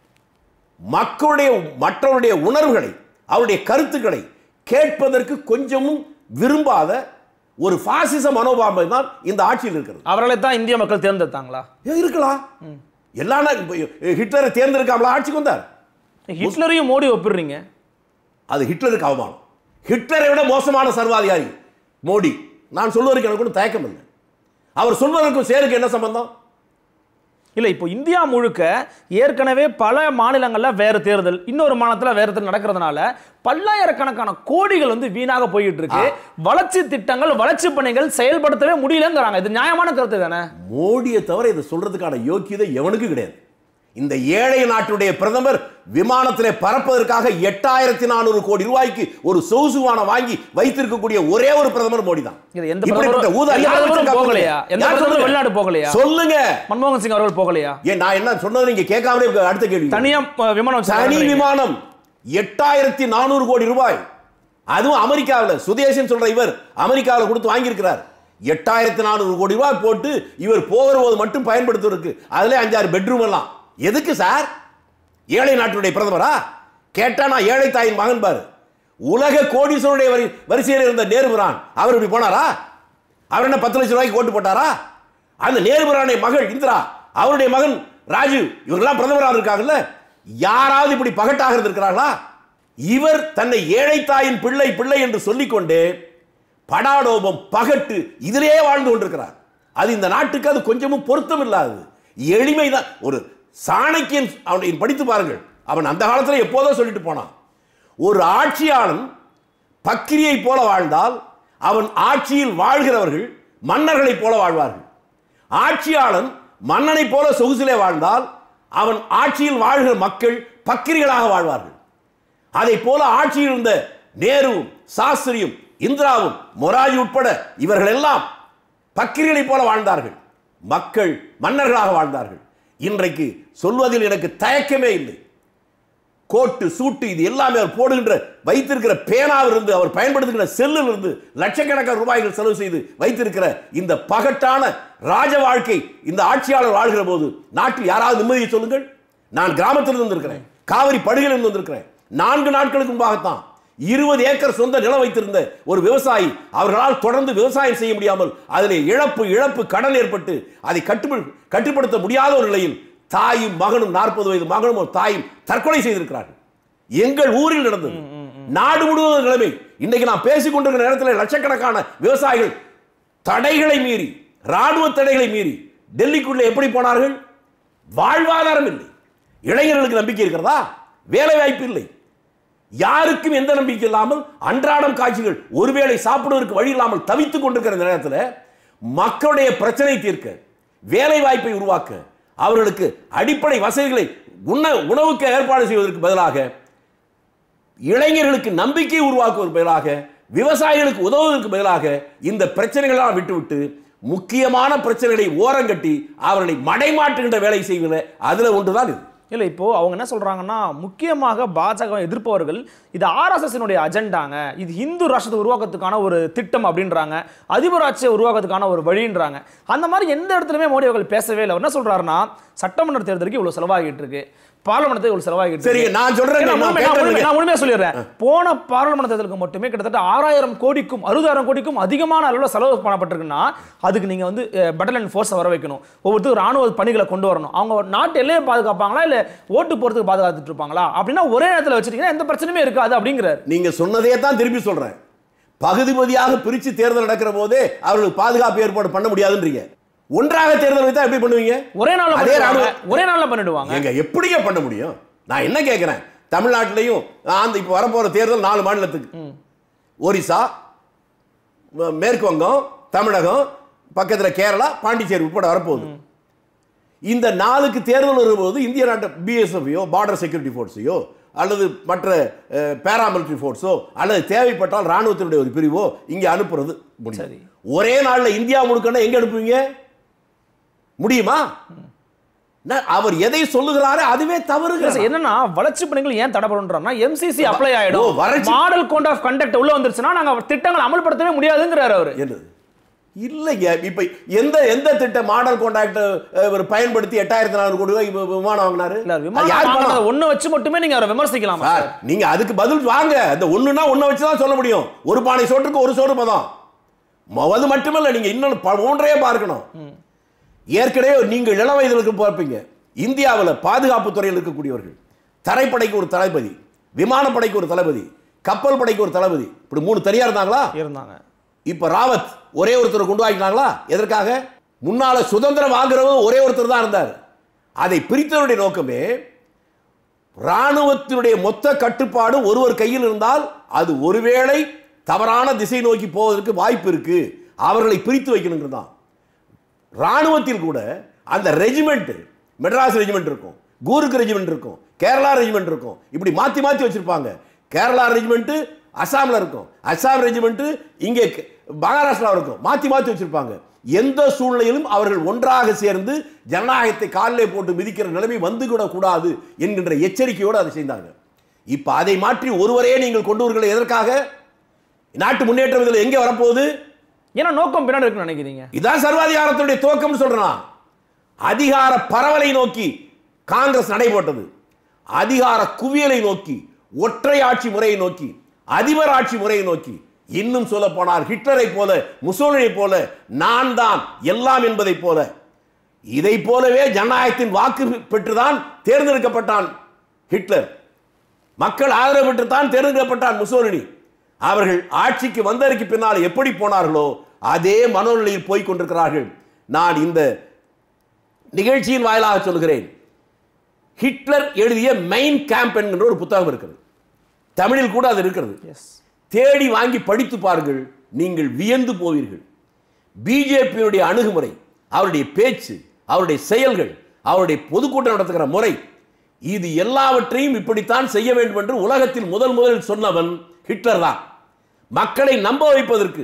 மக்களுடைய மற்றவருடைய உணர்வுகளை அவருடைய கருத்துக்களை கேட்பதற்கு கொஞ்சமும் விரும்பாத ஒரு பாசிச மனோபாவம் தான் இந்த ஆட்சியில் இருக்கிறது அவர்களை தான் இந்திய மக்கள் தேர்ந்தெடுத்தாங்களா ஏன் இருக்கலாம் எல்லா நா- இப்ப ஹிட்லரை தேர்ந்தெடுக்காமலா ஆட்சிக்கு வந்தார் ஹிட்லரையும் மோடி ஒப்பிடுறீங்க அது ஹிட்லருக்கு அவமானம் ஹிட்லரை விட மோசமான சர்வாதிகாரி மோடி நான் சொல்வதற்கு எனக்கு ஒன்றும் தயக்கம் இல்லை அவர் சொல்வதற்கும் சேருக்கு என்ன சம்பந்தம் இல்ல இப்போ இந்தியா முழுக்க ஏற்கனவே பல மாநிலங்கள்ல வேற தேர்தல் இன்னொரு மாநிலத்துல வேற தேர்தல் நடக்கிறதுனால பல்லாயிரக்கணக்கான கோடிகள் வந்து வீணாக போயிட்டு இருக்கு வளர்ச்சி திட்டங்கள் வளர்ச்சி பணிகள் செயல்படுத்தவே முடியலங்கிறாங்க இது நியாயமான கருத்து தானே மோடியை தவிர இதை சொல்றதுக்கான யோக்கியதை எவனுக்கும் கிடையாது இந்த ஏழை நாட்டுடைய பிரதமர் விமானத்திலே பறப்பதற்காக எட்டாயிரத்தி நானூறு கோடி ரூபாய்க்கு ஒரு சொகுசு விமானம் வாங்கி வைத்திருக்கக்கூடிய ஒரே ஒரு பிரதமர் மோடி தான் இது எந்த இப்படிப்பட்ட பிரதமரும் ஊதாரி எந்த யார் பிரதமரும் வச்சிருக்கா போகலையா? சொல்லுங்க. எந்த யார் பிரதமரும் சொல்லுங்க? வெளிநாடு போகலையா? சொல்லுங்க மன்மோகன் சிங் அவர்கள் போகலையா ஏன் நான் என்ன சொன்னது நீங்க கேட்காமலே இருக்க அடுத்த கேள்வி தனியா அஹ், விமானம் தனி வச்சிருக்காங்க. விமானம் எட்டாயிரத்தி நானூறு கோடி ரூபாய் அதுவும் அமெரிக்காவில் சுதேசன் சொல்ற இவர் அமெரிக்காவில் கொடுத்து வாங்கியிருக்கிறார் எட்டாயிரத்தி நானூறு கோடி ரூபாய் போட்டு இவர் போகிற போது மட்டும் பயன்படுத்துவதற்கு அதுல அஞ்சாறு பெட்ரூம் எல்லாம் எதுக்கு சார் ஏழை நாட்டுடைய பிரதமரா கேட்டா நான் ஏழை தாயின் மகன் பாரு உலக கோடீஸ்வரனுடைய வரி வரிசையில் இருந்த நேருபிரான் அவர் இப்படி போனாரா அவர் என்ன பத்து லட்சம் ரூபாய்க்கு ஓட்டு போட்டாரா அந்த நேருபிரானுடைய மகள் இந்திரா அவருடைய மகன் ராஜீவ் இவங்கெல்லாம் பிரதமராக இருக்காங்கல்ல யாராவது இப்படி பகட்டாக இருந்திருக்கிறார்களா இவர் தன்னை ஏழை தாயின் பிள்ளை பிள்ளை என்று சொல்லிக்கொண்டே படாடோபம் பகட்டு இதிலேயே வாழ்ந்து கொண்டிருக்கிறார் அது இந்த நாட்டுக்கு அது கொஞ்சமும் பொருத்தம் இல்லாதது எளிமைதான் ஒரு சாணக்கியன் அவனை படித்து பாருங்கள் அவன் அந்த காலத்தில் எப்போதோ சொல்லிட்டு போனான் ஒரு ஆட்சியாளன் பக்கிரியை போல வாழ்ந்தால் அவன் ஆட்சியில் வாழ்கிறவர்கள் மன்னர்களைப் போல வாழ்வார்கள் ஆட்சியாளன் மன்னனைப் போல சொகுசிலே வாழ்ந்தால் அவன் ஆட்சியில் வாழ்கிற மக்கள் பக்கிரிகளாக வாழ்வார்கள் அதை போல ஆட்சியில் இருந்த நேருவும் சாஸ்திரியும் இந்திராவும் மொராஜி உட்பட இவர்கள் எல்லாம் பக்கிரிகளைப் போல வாழ்ந்தார்கள் மக்கள் மன்னர்களாக வாழ்ந்தார்கள் இன்றைக்கு சொல்வதில் எனக்கு தயக்கமே இல்லை கோட்டு சூட்டு இது எல்லாமே அவர் போடுகின்ற வைத்திருக்கிற பேனாவிலிருந்து அவர் பயன்படுத்துகிற செல்லில் இருந்து லட்சக்கணக்கான ரூபாய்கள் செலவு செய்து வைத்திருக்கிற இந்த பகட்டான ராஜ வாழ்க்கை இந்த ஆட்சியாளர் வாழ்கிற போது நாட்டில் யாராவது நிம்மதியை சொல்லுங்கள் நான் கிராமத்தில் வந்திருக்கிறேன் காவிரி படுகையில் இருந்து வந்திருக்கிறேன் நான்கு நாட்களுக்கு முன்பாகத்தான் இருபது ஏக்கர் சொந்த நிலம் வைத்திருந்த ஒரு விவசாயி அவர்களால் தொடர்ந்து விவசாயம் செய்ய முடியாமல் அதிலே இழப்பு இழப்பு கடன் ஏற்பட்டு அதை கட்டுப்படு கட்டுப்படுத்த முடியாத ஒரு நிலையில் தாயும் மகனும் நாற்பது வயது மகனும் ஒரு தாயும் தற்கொலை செய்திருக்கிறார்கள் எங்கள் ஊரில் நடந்தது நாடு முழுவதும் நிலைமை இன்னைக்கு நான் பேசிக் கொண்டிருக்கிற நேரத்தில் லட்சக்கணக்கான விவசாயிகள் தடைகளை மீறி ராணுவ தடைகளை மீறி டெல்லிக்குள்ளே எப்படி போனார்கள் வாழ்வாதாரம் இல்லை இளைஞர்களுக்கு நம்பிக்கை இருக்கிறதா வேலை வாய்ப்பு இல்லை யாருக்கும் எந்த நம்பிக்கை இல்லாமல் அன்றாடம் காட்சிகள் ஒருவேளை சாப்பிடுவதற்கு வழி இல்லாமல் தவித்துக் கொண்டிருக்கிற இந்த நேரத்தில் மக்களுடைய பிரச்சனை தீர்க்க வேலை வாய்ப்பை உருவாக்க அவர்களுக்கு அடிப்படை வசதிகளை உண்ண உணவுக்கு ஏற்பாடு செய்வதற்கு பதிலாக இளைஞர்களுக்கு நம்பிக்கை உருவாக்குவதற்கு பதிலாக விவசாயிகளுக்கு உதவுவதற்கு பதிலாக இந்த பிரச்சனைகளெல்லாம் விட்டுவிட்டு முக்கியமான பிரச்சனைகளை ஓரங்கட்டி அவர்களை மடைமாற்றுகின்ற வேலை செய்கிற அதுல ஒன்றுதான் இது இல்லை இப்போ அவங்க என்ன சொல்றாங்கன்னா முக்கியமாக பாஜக எதிர்ப்பவர்கள் இது ஆர்எஸ்எஸ்னுடைய அஜெண்டாங்க இது இந்து ராஷ்டிரத்தை உருவாக்கத்துக்கான ஒரு திட்டம் அப்படின்றாங்க அதிபராட்சியை உருவாக்கத்துக்கான ஒரு வழின்றாங்க அந்த மாதிரி எந்த இடத்துலயுமே மோடி அவர்கள் பேசவே இல்லை அவர் என்ன சொல்றாருன்னா சட்டமன்ற தேர்தலுக்கு இவ்வளவு செலவாகிட்டு இருக்கு பார்லமெண்ட் இவ்வளவு செலவாகிட்டு இருக்கு சரிங்க நான் சொல்றேன் ஏன்னா, நான் முழுமை- நான் கேட்டேன் முழுமை- நான் முழுமையா சொல்லிடுறேன் போன பாராளுமன்ற தேர்தலுக்கு மட்டுமே கிட்டத்தட்ட ஆறாயிரம் கோடிக்கும் அறுபதாயிரம் கோடிக்கும் அதிகமான அளவில் செலவு பண்ணப்பட்டிருக்குன்னா அதுக்கு நீங்க வந்து பட்டலன் ஃபோர்ஸை வர வைக்கணும் ஒவ்வொருத்தரும் ராணுவ பணிகளை கொண்டு வரணும் அவங்க நாட்டு எல்லையை பாதுகாப்பாங்களா இல்ல ஓட்டு போறதுக்கு பாதுகாத்துட்டு இருப்பாங்களா அப்படின்னா ஒரே நேரத்தில் வச்சிருக்கீங்கன்னா எந்த பிரச்சனையுமே இருக்காது அப்படிங்கிறார் நீங்க சொன்னதே தான் திருப்பி சொல்றேன் பகுதி பகுதியாக பிரிச்சு தேர்தல் நடக்கிற போதே அவர்களுக்கு பாதுகாப்பு ஏற்பாடு பண்ண முடியாதுன்றீங்க ஒன்றாக தேர்தல் வைத்தா எப்படி பண்ணுவீங்க ஒரே நாள்ல அதே பண்ணிடுவாங்க. ராணுவ- ஒரே நாள்ல பண்ணிடுவாங்க எங்க எப்படிங்க பண்ண முடியும் நான் என்ன கேட்கிறேன் தமிழ்நாட்டிலையும் அந்த இப்ப வரப்போற தேர்தல் நாலு மாநிலத்துக்கு ஒரிசா ம- மேற்கு வங்கம் தமிழகம் பக்கத்துல கேரளா பாண்டிச்சேரி உட்பட வரப்போகுது இந்த நாளுக்கு தேர்தல் வரும்போது இந்திய நாட்டு பிஎஸ்எஃப்யோ பார்டர் செக்யூரிட்டி ஃபோர்ஸையோ அல்லது மற்ற பேராமிலிட்டரி ஃபோர்ஸோ அல்லது தேவைப்பட்டால் ராணுவத்தினுடைய ஒரு பிரிவோ இங்கே அனுப்புறது முடியும் சரி. ஒரே நாளில் இந்தியா முழுக்கன்னா எங்க அனுப்புவீங்க முடியுமா நான் அவர் எதை சொல்லுகிறாரோ அதுவே இல்ல தவறுங்க சார், என்னன்னா வளர்ச்சி பணிகள் ஏன் தடைபடுன்றோம்னா எம்சிசி அப்ளை ஓ, ஆயிடும் வறட்சி- மாடல் கோட் ஆஃப் கண்டக்ட் உள்ள வந்துருச்சுன்னா நாங்க திட்டங்களை அமல்படுத்தவே முடியாதுங்கிறாரு அவரு என்னது இல்லைங்க இப்ப எந்த எந்த திட்ட மாடல் கான்ட்ராக்ட் இவர் பயன்படுத்தி எட்டாயிரத்தி நானூறு கோடி ரூபாய் வி- விமானம் வாங்கினாரு இல்ல அது விமானம் யார் பணம்? வாங்குறத ஒண்ணு வச்சு மட்டுமே நீங்க அவரை விமர்சிக்கலாம் சார் நீங்க அதுக்கு பதில் வாங்க அந்த ஒண்ணுனா ஒண்ண வச்சு தான் சொல்ல முடியும் ஒரு பானை சோற்றுக்கு ஒரு சோறு பதம் ம- அது மட்டுமல்ல நீங்க இன்னொன்று ப- மூன்றையே பார்க்கணும் ஏற்கனவே நீங்கள் இளம் வயதிலுக்கு பார்ப்பீங்க இந்தியாவில் பாதுகாப்பு துறையில் இருக்கக்கூடியவர்கள் தரைப்படைக்கு ஒரு தளபதி விமானப்படைக்கு ஒரு தளபதி கப்பல் படைக்கு ஒரு தளபதி இப்படி மூணு தனியா இருந்தாங்களா இருந்தாங்க இப்ப ராவத் ஒரே ஒருத்தரை கொண்டு வாங்கினாங்களா எதற்காக முன்னால சுதந்திரம் வாங்குறவங்க ஒரே ஒருத்தர் தான் இருந்தார் அதை பிரித்தவருடைய நோக்கமே ராணுவத்தினுடைய மொத்த கட்டுப்பாடு ஒருவர் கையில் இருந்தால் அது ஒருவேளை தவறான திசை நோக்கி போவதற்கு வாய்ப்பு இருக்கு அவர்களை பிரித்து வைக்கணுங்கிறது தான் ராணுவத்தில் கூட அந்த ரெஜிமெண்ட் மெட்ராஸ் ரெஜிமெண்ட் இருக்கும் கூருக்கு ரெஜிமெண்ட் இருக்கும் கேரளா ரெஜிமெண்ட் இருக்கும் இப்படி மாத்தி மாத்தி வச்சிருப்பாங்க கேரளா ரெஜிமெண்ட் அசாம்ல இருக்கும் அசாம் ரெஜிமெண்ட் இங்கே க- மகாராஷ்டிரா இருக்கும் மாத்தி மாத்தி வச்சிருப்பாங்க எந்த சூழ்நிலையிலும் அவர்கள் ஒன்றாக சேர்ந்து ஜனநாயகத்தை காலிலே போட்டு மிதிக்கிற நிலைமை வந்துவிடக் கூடாது என்கின்ற எச்சரிக்கையோடு அதை செய்தாங்க இப்ப அதை மாற்றி ஒருவரே நீங்கள் கொண்டு வருகிற எதற்காக நாட்டு முன்னேற்றம் இதில் எங்கே வரப்போகுது ஏன்னா நோக்கம் பின்னாடி இருக்குன்னு நினைக்கிறீங்க இதான் சர்வாதிகாரத்துடைய துவக்கம்னு சொல்றான் அதிகார பரவலை நோக்கி காங்கிரஸ் நடைபோட்டது அதிகார குவியலை நோக்கி ஒற்றை ஆட்சி முறையை நோக்கி அதிபர் ஆட்சி முறையை நோக்கி இன்னும் சொல்ல போனால் ஹிட்லரை போல முசோலினை போல நான் தான் எல்லாம் என்பதை போல இதை போலவே ஜனநாயகத்தின் வாக்கு பெற்றுதான் தேர்ந்தெடுக்கப்பட்டான் ஹிட்லர் மக்கள் ஆதரவு பெற்றுத்தான் தேர்ந்தெடுக்கப்பட்டான் முசோலினி அவர்கள் ஆட்சிக்கு வந்ததற்கு பின்னால் எப்படி போனார்களோ அதே மனோநிலையில் போய் கொண்டிருக்கிறார்கள் நான் இந்த நிகழ்ச்சியின் வாயிலாக சொல்கிறேன் ஹிட்லர் எழுதிய மெயின் கேம்ப் என்கின்ற ஒரு புத்தகம் இருக்கிறது தமிழில் கூட அது இருக்கிறது எஸ் தேடி வாங்கி படித்து பாருங்கள் நீங்கள் வியந்து போவீர்கள் பிஜேபியினுடைய அணுகுமுறை அவருடைய பேச்சு அவருடைய செயல்கள் அவருடைய பொதுக்கூட்டம் நடத்துகிற முறை இது எல்லாவற்றையும் இப்படித்தான் செய்ய வேண்டும் என்று உலகத்தில் முதல் முதலில் சொன்னவன் ஹிட்லர் தான் மக்களை நம்ப வைப்பதற்கு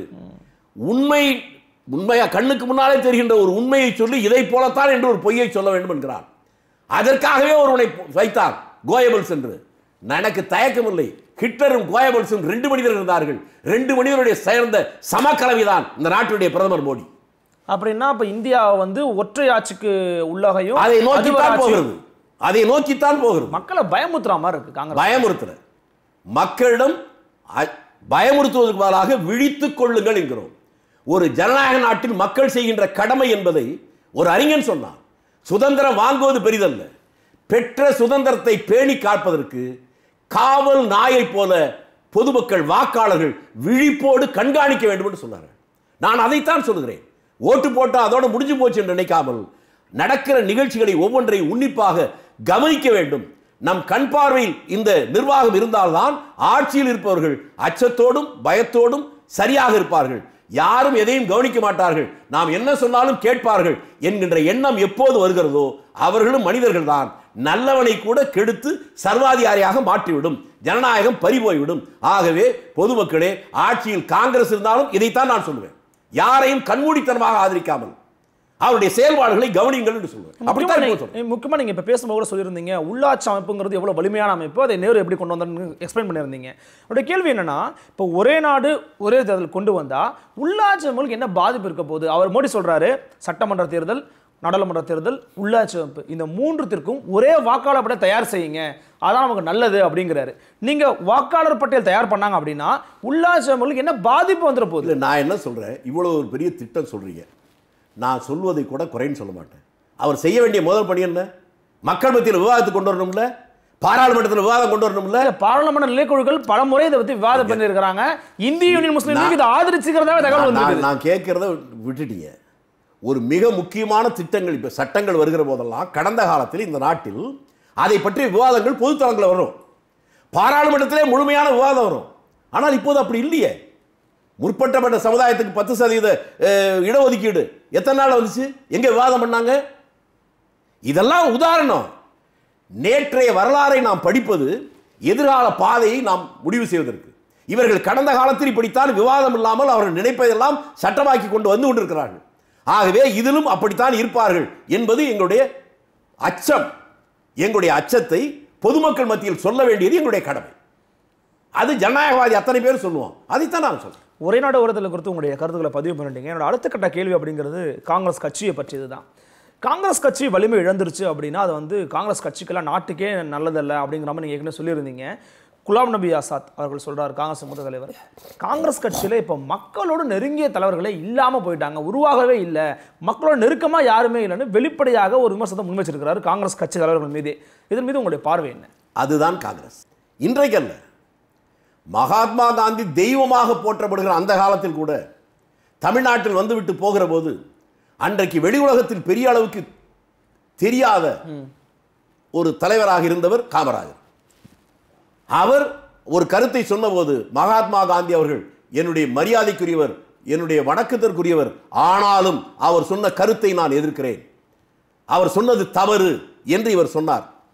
உண்மை உண்மையா கண்ணுக்கு முன்னாலே தெரிகின்ற ஒரு உண்மையை சொல்லி இதை போலத்தான் என்று ஒரு பொய்யை சொல்ல வேண்டும் என்கிறான் அதற்காகவே ஒருவனை வைத்தார் கோயபல்ஸ் என்று எனக்கு தயக்கமில்லை ஹிட்லரும் கோயபல்ஸும் ரெண்டு மனிதர்கள் இருந்தார்கள் ரெண்டு மனிதருடைய சேர்ந்த சமக்கலவைதான் இந்த நாட்டுடைய பிரதமர் மோடி அப்படின்னா அப்ப இந்தியா வந்து ஒற்றை ஆட்சிக்கு உள்ளகையும் அதை அதிபர் நோக்கித்தான் ஆட்சியும் போகிறது அதை நோக்கித்தான் போகிறது மக்களை பயமுத்துற மாதிரி இருக்கு காங்கிரஸ் பயமுறுத்தல மக்களிடம் அ- பயமுறுத்துவதற்கு பதிலாக விழித்துக் கொள்ளுங்கள் என்கிறோம் ஒரு ஜனநாயக நாட்டில் மக்கள் செய்கின்ற கடமை என்பதை ஒரு அறிஞன் சொன்னான் சுதந்திரம் வாங்குவது பெரிதல்ல பெற்ற சுதந்திரத்தை பேணி காப்பதற்கு காவல் நாயை போல பொதுமக்கள் வாக்காளர்கள் விழிப்போடு கண்காணிக்க வேண்டும் என்று சொன்னார்கள் நான் அதைத்தான் சொல்கிறேன் ஓட்டு போட்டா அதோட முடிஞ்சு போச்சு என்று நினைக்காமல் நடக்கிற நிகழ்ச்சிகளை ஒவ்வொன்றை உன்னிப்பாக கவனிக்க வேண்டும் நம் கண் பார்வையில் இந்த நிர்வாகம் இருந்தால்தான் ஆட்சியில் இருப்பவர்கள் அச்சத்தோடும் பயத்தோடும் சரியாக இருப்பார்கள் யாரும் எதையும் கவனிக்க மாட்டார்கள் நாம் என்ன சொன்னாலும் கேட்பார்கள் என்கின்ற எண்ணம் எப்போது வருகிறதோ அவர்களும் மனிதர்கள் தான் நல்லவனை கூட கெடுத்து சர்வாதிகாரியாக மாற்றிவிடும் ஜனநாயகம் பறிபோய்விடும் ஆகவே பொதுமக்களே ஆட்சியில் காங்கிரஸ் இருந்தாலும் இதைத்தான் நான் சொல்லுவேன் யாரையும் கண்மூடித்தனமாக ஆதரிக்காமல் அவருடைய செயல்பாடுகளை கவனியுங்கள் என்று சொல்லுவேன் முக்கியமா அப்படித்தான் இப்போ நீங்க- சொல்றேன். முக்கியமா நீங்க இப்ப பேசும்போது கூட சொல்லியிருந்தீங்க உள்ளாட்சி அமைப்புங்கிறது எவ்வளவு வலிமையான அமைப்பு அதை நேரு எப்படி கொண்டு வந்தாருன்னு எக்ஸ்பிளைன் பண்ணியிருந்தீங்க என்னுடைய கேள்வி என்னன்னா இப்போ ஒரே நாடு ஒரே தேர்தல் கொண்டு வந்தா உள்ளாட்சி அமைப்புகளுக்கு என்ன பாதிப்பு இருக்க போகுது அவர் மோடி சொல்றாரு சட்டமன்ற தேர்தல் நாடாளுமன்ற தேர்தல் உள்ளாட்சி அமைப்பு இந்த மூன்றுத்திற்கும் ஒரே வாக்காளர் பட்டியல் தயார் செய்யுங்க அதான் நமக்கு நல்லது அப்படிங்கிறாரு நீங்க வாக்காளர் பட்டியல் தயார் பண்ணாங்க அப்படின்னா உள்ளாட்சி அமைப்புகளுக்கு என்ன பாதிப்பு வந்துட போகுது இல்லை நான் என்ன சொல்றேன் இவ்வளவு ஒரு பெரிய திட்டம் சொல்றீங்க நான் சொல்வதை கூட குறைன்னு சொல்ல மாட்டேன் அவர் செய்ய வேண்டிய முதல் பணி என்ன மக்கள் மத்தியில் விவாதத்துக்கு கொண்டு வரணும்ல பாராளுமன்றத்தில் விவாதம் கொண்டு வரணும்ல இல்ல, பாராளுமன்ற நிலைக்குழுக்கள் பல முறை இதை பத்தி விவாதம் பண்ணியிருக்கிறாங்க இந்திய யூனியன் முஸ்லீம் லீக் இதை ஆதரிச்சுக்கிறதாவே தகவல் நான் வந்திருக்கு நான் கேட்கறத விட்டுட்டீங்க ஒரு மிக முக்கியமான திட்டங்கள் இப்போ சட்டங்கள் வருகிற போதெல்லாம் கடந்த காலத்தில் இந்த நாட்டில் அதை பற்றிய விவாதங்கள் பொதுத்தளங்களில் வரும் பாராளுமன்றத்திலே முழுமையான விவாதம் வரும் ஆனால் இப்போது அப்படி இல்லையே முற்பட்டப்பட்ட சமுதாயத்துக்கு பத்து சதவீத அஹ், இடஒதுக்கீடு எத்தனை நாள் வந்துச்சு எங்க விவாதம் பண்ணாங்க இதெல்லாம் உதாரணம் நேற்றைய வரலாறை நாம் படிப்பது எதிர்கால பாதையை நாம் முடிவு செய்வதற்கு இவர்கள் கடந்த காலத்தில் இப்படித்தான் விவாதம் இல்லாமல் அவர்கள் நினைப்பதெல்லாம் சட்டமாக்கி கொண்டு வந்து கொண்டிருக்கிறார்கள் ஆகவே இதிலும் அப்படித்தான் இருப்பார்கள் என்பது எங்களுடைய அச்சம் எங்களுடைய அச்சத்தை பொதுமக்கள் மத்தியில் சொல்ல வேண்டியது எங்களுடைய கடமை அது ஜனநாயகவாதி அத்தனை பேர் சொல்லுவோம் அதைத்தான் நான் சொல்றேன் ஒரே நாடு ஒருத்தல குறித்து உங்களுடைய கருத்துக்களை பதிவு பண்ணிட்டீங்க என்னோட அடுத்த கட்ட கேள்வி அப்படிங்கிறது காங்கிரஸ் கட்சியை பற்றியது தான் காங்கிரஸ் கட்சி வலிமை இழந்துருச்சு அப்படின்னா அது வந்து காங்கிரஸ் கட்சிக்கெல்லாம் நாட்டுக்கே நல்லதல்ல அப்படிங்கிற மாதிரி நீங்கள் ஏற்கனவே சொல்லியிருந்தீங்க குலாம் நபி ஆசாத் அவர்கள் சொல்றார் காங்கிரஸ் மூத்த தலைவர் காங்கிரஸ் கட்சியில இப்போ மக்களோட நெருங்கிய தலைவர்களே இல்லாம போயிட்டாங்க உருவாகவே இல்லை மக்களோட நெருக்கமா யாருமே இல்லைன்னு வெளிப்படையாக ஒரு விமர்சனத்தை முன்வச்சிருக்கிறார் காங்கிரஸ் கட்சி தலைவர்கள் மீது இதன் மீது உங்களுடைய பார்வை என்ன அதுதான் காங்கிரஸ் இன்றைக்கல்ல மகாத்மா காந்தி தெய்வமாக போற்றப்படுகிற அந்த காலத்தில் கூட தமிழ்நாட்டில் வந்துவிட்டு போகிற போது அன்றைக்கு வெளி உலகத்தில் பெரிய அளவுக்கு தெரியாத ஒரு தலைவராக இருந்தவர் காமராஜர் அவர் ஒரு கருத்தை சொன்னபோது மகாத்மா காந்தி அவர்கள் என்னுடைய மரியாதைக்குரியவர் என்னுடைய வணக்கத்திற்குரியவர் ஆனாலும் அவர் சொன்ன கருத்தை நான் எதிர்க்கிறேன் அவர் சொன்னது தவறு என்று இவர் சொன்னார்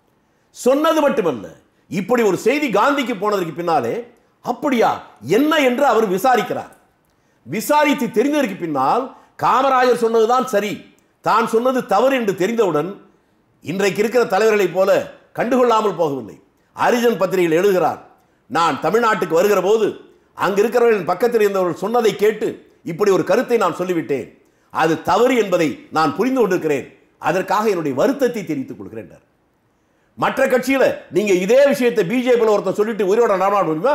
சொன்னது மட்டுமல்ல இப்படி ஒரு செய்தி காந்திக்கு போனதற்கு பின்னாலே அப்படியா என்ன என்று அவர் விசாரிக்கிறார் விசாரித்து தெரிந்ததற்கு பின்னால் காமராஜர் சொன்னதுதான் சரி தான் சொன்னது தவறு என்று தெரிந்தவுடன் இன்றைக்கு இருக்கிற தலைவர்களைப் போல கண்டுகொள்ளாமல் போகவில்லை அரிஜன் பத்திரிகையில் எழுதுகிறார் நான் தமிழ்நாட்டுக்கு வருகிற போது அங்கு இருக்கிறவர்களின் பக்கத்தில் இருந்தவர்கள் சொன்னதை கேட்டு இப்படி ஒரு கருத்தை நான் சொல்லிவிட்டேன் அது தவறு என்பதை நான் புரிந்து கொண்டிருக்கிறேன் அதற்காக என்னுடைய வருத்தத்தை தெரிவித்துக் கொள்கிறேன் என்றார். மற்ற கட்சியில நீங்க இதே விஷயத்தை பிஜேபியில் ஒருத்தன் சொல்லிட்டு உயிரோட நடமாட முடியுமா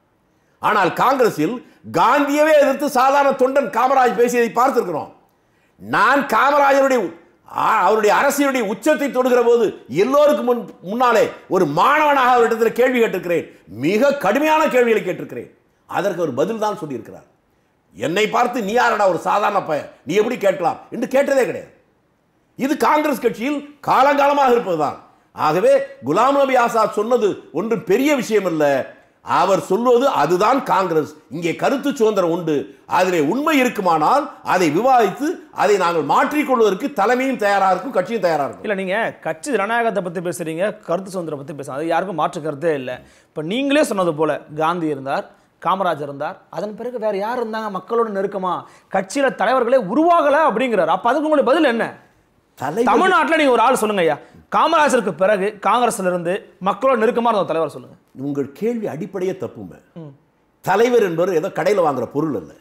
ஆனால் காங்கிரஸில் காந்தியவே எதிர்த்து சாதாரண தொண்டன் காமராஜ் பேசியதை பார்த்திருக்கிறோம் நான் காமராஜருடைய ஆ- அவருடைய அரசியலுடைய உச்சத்தை தொடுகிற போது எல்லோருக்கும் முன் முன்னாலே ஒரு மாணவனாக அவரிடத்தில் கேள்வி கேட்டிருக்கிறேன் மிக கடுமையான கேள்விகளை கேட்டிருக்கிறேன் அதற்கு அவர் பதில் தான் சொல்லியிருக்கிறார் என்னை பார்த்து நீ யாரடா ஒரு சாதாரண பையன் நீ எப்படி கேட்கலாம் என்று கேட்டதே கிடையாது இது காங்கிரஸ் கட்சியில் காலங்காலமாக இருப்பதுதான் ஆகவே குலாம் நபி ஆசாத் சொன்னது ஒன்றும் பெரிய விஷயம் அல்ல அவர் சொல்வது அதுதான் காங்கிரஸ் இங்கே கருத்து சுதந்திரம் உண்டு அதிலே உண்மை இருக்குமானால் அதை விவாதித்து அதை நாங்கள் மாற்றிக்கொள்வதற்கு தலைமையும் தயாராக இருக்கும் கட்சியும் தயாராக இருக்கும் இல்ல நீங்க கட்சி ஜனநாயகத்தை பத்தி பேசுறீங்க கருத்து சுதந்திரம் பத்தி பேசுறீங்க அது யாருக்கும் மாற்று கருத்தே இல்லை இப்ப நீங்களே சொன்னது போல காந்தி இருந்தார் காமராஜர் இருந்தார் அதன் பிறகு வேற யார் இருந்தாங்க மக்களோட நெருக்கமா கட்சியில தலைவர்களே உருவாகல அப்படிங்கிறார் அப்ப அதுக்கு உங்களுக்கு பதில் என்ன தலைவர் தமிழ்நாட்டுல நீங்க ஒரு ஆள் சொல்லுங்க ஐயா காமராஜருக்கு பிறகு காங்கிரஸ்ல இருந்து மக்களோட நெருக்கமா இருந்த ஒரு தலைவர் சொல்லுங்க உங்கள் கேள்வி அடிப்படையே தப்புமே தலைவர் என்பவர் ஏதோ கடையில் வாங்குற பொருள் அல்ல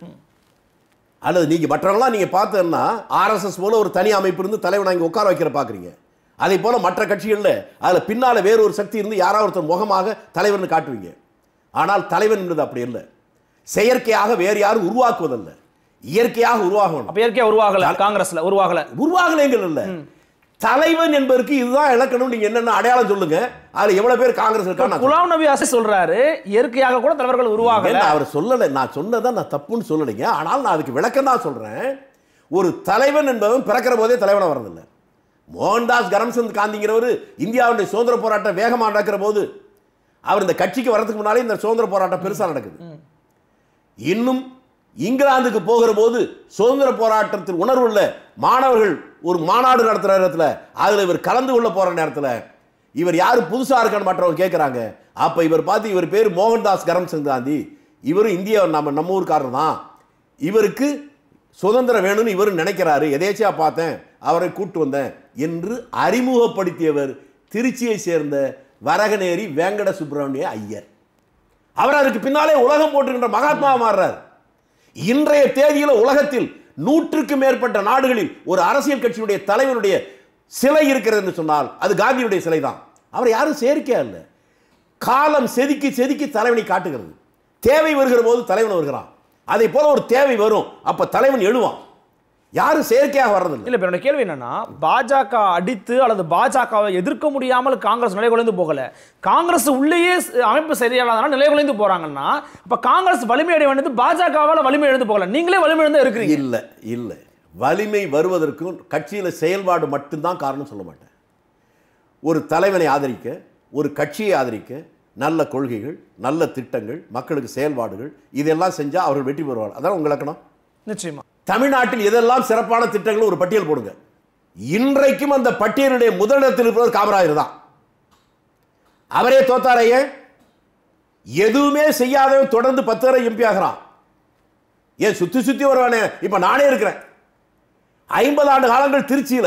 அல்லது நீங்க மற்றவங்களாம் நீங்க பார்த்தேன்னா ஆர்எஸ்எஸ் போல ஒரு தனி அமைப்பு இருந்து தலைவனை இங்க உட்கார வைக்கிற பாக்குறீங்க அதே போல மற்ற கட்சிகள்ல அதுல பின்னால வேற ஒரு சக்தி இருந்து யாராவது ஒருத்தர் முகமாக தலைவர்னு காட்டுவீங்க ஆனால் தலைவன் என்பது அப்படி இல்லை செயற்கையாக வேறு யாரும் உருவாக்குவதல்ல இயற்கையாக உருவாகணும் அப்ப இயற்கையா உருவாகல காங்கிரஸ்ல உருவாகல உருவாகலைங்கள் இல்ல தலைவன் என்பதற்கு இதுதான் இலக்கணம் நீங்க என்னென்ன அடையாளம் சொல்லுங்க அதுல எவ்வளவு பேர் காங்கிரஸ் இருக்கான்னு நான் குலாம் நபி ஆசை சொல்றாரு இயற்கையாக கூட தலைவர்கள் உருவாகல என்ன அவர் சொல்லலை நான் சொன்னதை நான் தப்புன்னு சொல்லலைங்க ஆனால் நான் அதுக்கு விளக்கம் தான் சொல்றேன் ஒரு தலைவன் என்பவன் பிறக்கிற போதே தலைவனாக வரதில்லை மோகன்தாஸ் கரம்சந்த் காந்திங்கிறவர் இந்தியாவுடைய சுதந்திர போராட்டம் வேகமாக நடக்கிற போது அவர் இந்த கட்சிக்கு வரதுக்கு முன்னாலே இந்த சுதந்திர போராட்டம் பெருசா நடக்குது இன்னும் இங்கிலாந்துக்கு போகிற போது சுதந்திர போராட்டத்தில் உணர்வுள்ள மாணவர்கள் ஒரு மாநாடு நடத்துற இடத்துல அதுல இவர் கலந்து கொள்ள போற நேரத்துல இவர் யாரு புதுசா இருக்கான்னு மற்றவங்க கேட்கறாங்க அப்ப இவர் பார்த்து இவர் பேர் மோகன்தாஸ் கரம்சந்த் காந்தி இவரும் இந்திய நம்ம நம்ம ஊர்க்காரர் தான் இவருக்கு சுதந்திரம் வேணும்னு இவர் நினைக்கிறாரு எதேச்சியா பார்த்தேன் அவரை கூட்டு வந்தேன் என்று அறிமுகப்படுத்தியவர் திருச்சியை சேர்ந்த வரகநேரி வேங்கட சுப்பிரமணிய ஐயர் அவர் அதுக்கு பின்னாலே உலகம் போட்டுகின்ற மகாத்மா மாறுறார் இன்றைய தேதியில உலகத்தில் நூற்றுக்கு மேற்பட்ட நாடுகளில் ஒரு அரசியல் கட்சியுடைய தலைவருடைய சிலை இருக்கிறது என்று சொன்னால் அது காந்தியுடைய சிலை தான் அவர் யாரும் செயற்கையா இல்லை காலம் செதுக்கி செதுக்கி தலைவனை காட்டுகிறது தேவை வருகிற போது தலைவன் வருகிறான் அதே போல ஒரு தேவை வரும் அப்ப தலைவன் எழுவான் யாரும் செயற்கையாக வர்றதில்லை இல்ல இப்ப என்னோட கேள்வி என்னன்னா பாஜக அடித்து அல்லது பாஜகவை எதிர்க்க முடியாமல் காங்கிரஸ் நிலைகுலைந்து போகல காங்கிரஸ் உள்ளேயே ஸ்- அமைப்பு சரியானதுனால நிலைகுலைந்து போறாங்கன்னா அப்ப காங்கிரஸ் வலிமை அடைய வேண்டியது பாஜகவால வலிமை எழுந்து போகல நீங்களே வலிமை எழுந்து இருக்கிறீங்க இல்ல இல்ல வலிமை வருவதற்கும் கட்சியில செயல்பாடு மட்டும்தான் காரணம் சொல்ல மாட்டேன் ஒரு தலைவனை ஆதரிக்க ஒரு கட்சியை ஆதரிக்க நல்ல கொள்கைகள் நல்ல திட்டங்கள் மக்களுக்கு செயல்பாடுகள் இதெல்லாம் செஞ்சா அவர்கள் வெற்றி பெறுவார்கள் அதான் உங்க இலக்கணம் நிச்சயமா தமிழ்நாட்டில் எதெல்லாம் சிறப்பான திட்டங்கள் ஒரு பட்டியல் போடுங்க இன்றைக்கும் அந்த பட்டியலுடைய முதலிடத்தில் இருப்பவர் காமராஜர் தான் அவரே தோத்தாரையே எதுவுமே செய்யாதவன் தொடர்ந்து பத்து வரை எம்பி ஆகிறான் ஏன் சுத்தி சுத்தி வருவானே இப்ப நானே இருக்கிறேன் ஐம்பது ஆண்டு காலங்கள் திருச்சியில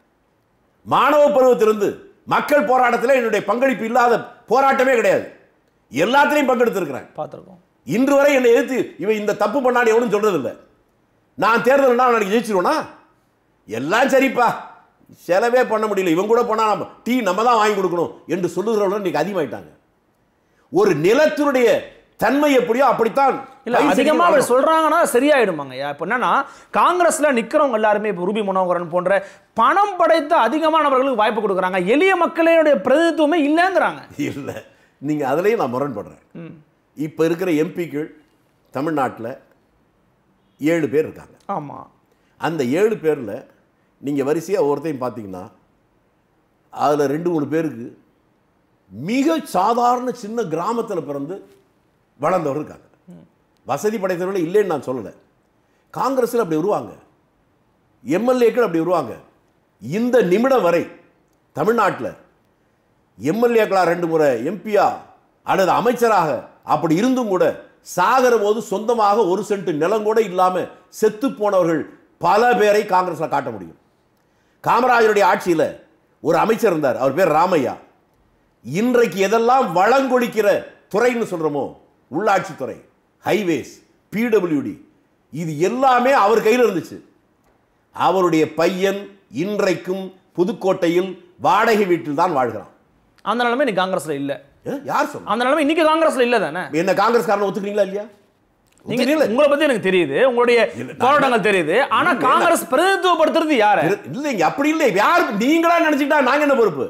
மாணவ பருவத்திலிருந்து மக்கள் போராட்டத்தில் என்னுடைய பங்களிப்பு இல்லாத போராட்டமே கிடையாது எல்லாத்திலையும் பங்கெடுத்திருக்கிறேன் பார்த்துருக்கோம் இன்று வரை என்னை எதிர்த்து இவன் இந்த தப்பு பண்ணான்னு எவனும் சொல்றதில்லை நான் தேர்தல் நாளைக்கு ஜெயிச்சிருவேனா எல்லாம் சரிப்பா செலவே பண்ண முடியல இவன் கூட போனா நம்ம டீ நம்ம தான் வாங்கி கொடுக்கணும் என்று சொல்லுகிறவர்கள் இன்னைக்கு அதிகமாயிட்டாங்க ஒரு நிலத்தினுடைய தன்மை எப்படியோ அப்படித்தான் இல்ல பயிர் அதிகமா செடிக்கு அவர் வளரும். சொல்றாங்கன்னா சரியாயிடுமாங்க ஐயா இப்போ என்னன்னா காங்கிரஸ்ல நிக்கிறவங்க எல்லாருமே இப்போ ரூபி மனோகரன் போன்ற பணம் படைத்த அதிகமானவர்களுக்கு வாய்ப்பு கொடுக்குறாங்க எளிய மக்களுடைய பிரதிநிதித்துவமே இல்லைங்கிறாங்க இல்லை நீங்க அதுலயும் நான் முரண்படுறேன் இப்ப இருக்கிற எம்பிக்கள் தமிழ்நாட்டில் ஏழு பேர் இருக்காங்க ஆமா அந்த ஏழு பேரில் நீங்கள் வரிசையாக ஒவ்வொருத்தையும் பார்த்தீங்கன்னா அதில் ரெண்டு மூணு பேருக்கு மிக சாதாரண சின்ன கிராமத்தில் பிறந்து வளர்ந்தவர் இருக்காங்க வசதி படைத்தவர்கள் இல்லைன்னு நான் சொல்லலை காங்கிரஸில் அப்படி வருவாங்க எம்எல்ஏக்கள் அப்படி வருவாங்க இந்த நிமிடம் வரை தமிழ்நாட்டில் எம்எல்ஏக்களா ரெண்டு முறை எம்பியா அல்லது அமைச்சராக அப்படி இருந்தும் கூட சாகிற போது சொந்தமாக ஒரு சென்ட் நிலம் கூட இல்லாம செத்து போனவர்கள் பல பேரை காங்கிரஸ்ல காட்ட முடியும் காமராஜருடைய ஆட்சியில ஒரு அமைச்சர் இருந்தார் அவர் பேர் ராமையா இன்றைக்கு எதெல்லாம் வளங்கொழிக்கிற துறைன்னு சொல்றோமோ உள்ளாட்சி துறை ஹைவேஸ் பிடபிள்யூடி இது எல்லாமே அவர் கையில் இருந்துச்சு அவருடைய பையன் இன்றைக்கும் புதுக்கோட்டையில் வாடகை வீட்டில் தான் வாழ்கிறான் அந்த நிலைமை இன்னைக்கு காங்கிரஸ்ல இல்ல ஏ, யார் சொன்னா அந்த நிலைமை இன்னைக்கு காங்கிரஸ்ல இல்ல தானே என்ன காங்கிரஸ்காரனை ஒத்துக்கிறீங்களா இல்லையா நீங்க ஒத்துக்கிறீங்களா? உங்களை பத்தி எனக்கு தெரியுது உங்களுடைய போராட்டங்கள் தெரியுது ஆனா காங்கிரஸ் பிரதிநிதித்துவப்படுத்துறது யாரு இரு- இல்லைங்க அப்படி இல்லை யார் நீங்களா நினைச்சுக்கிட்டா நாங்க என்ன பொறுப்பு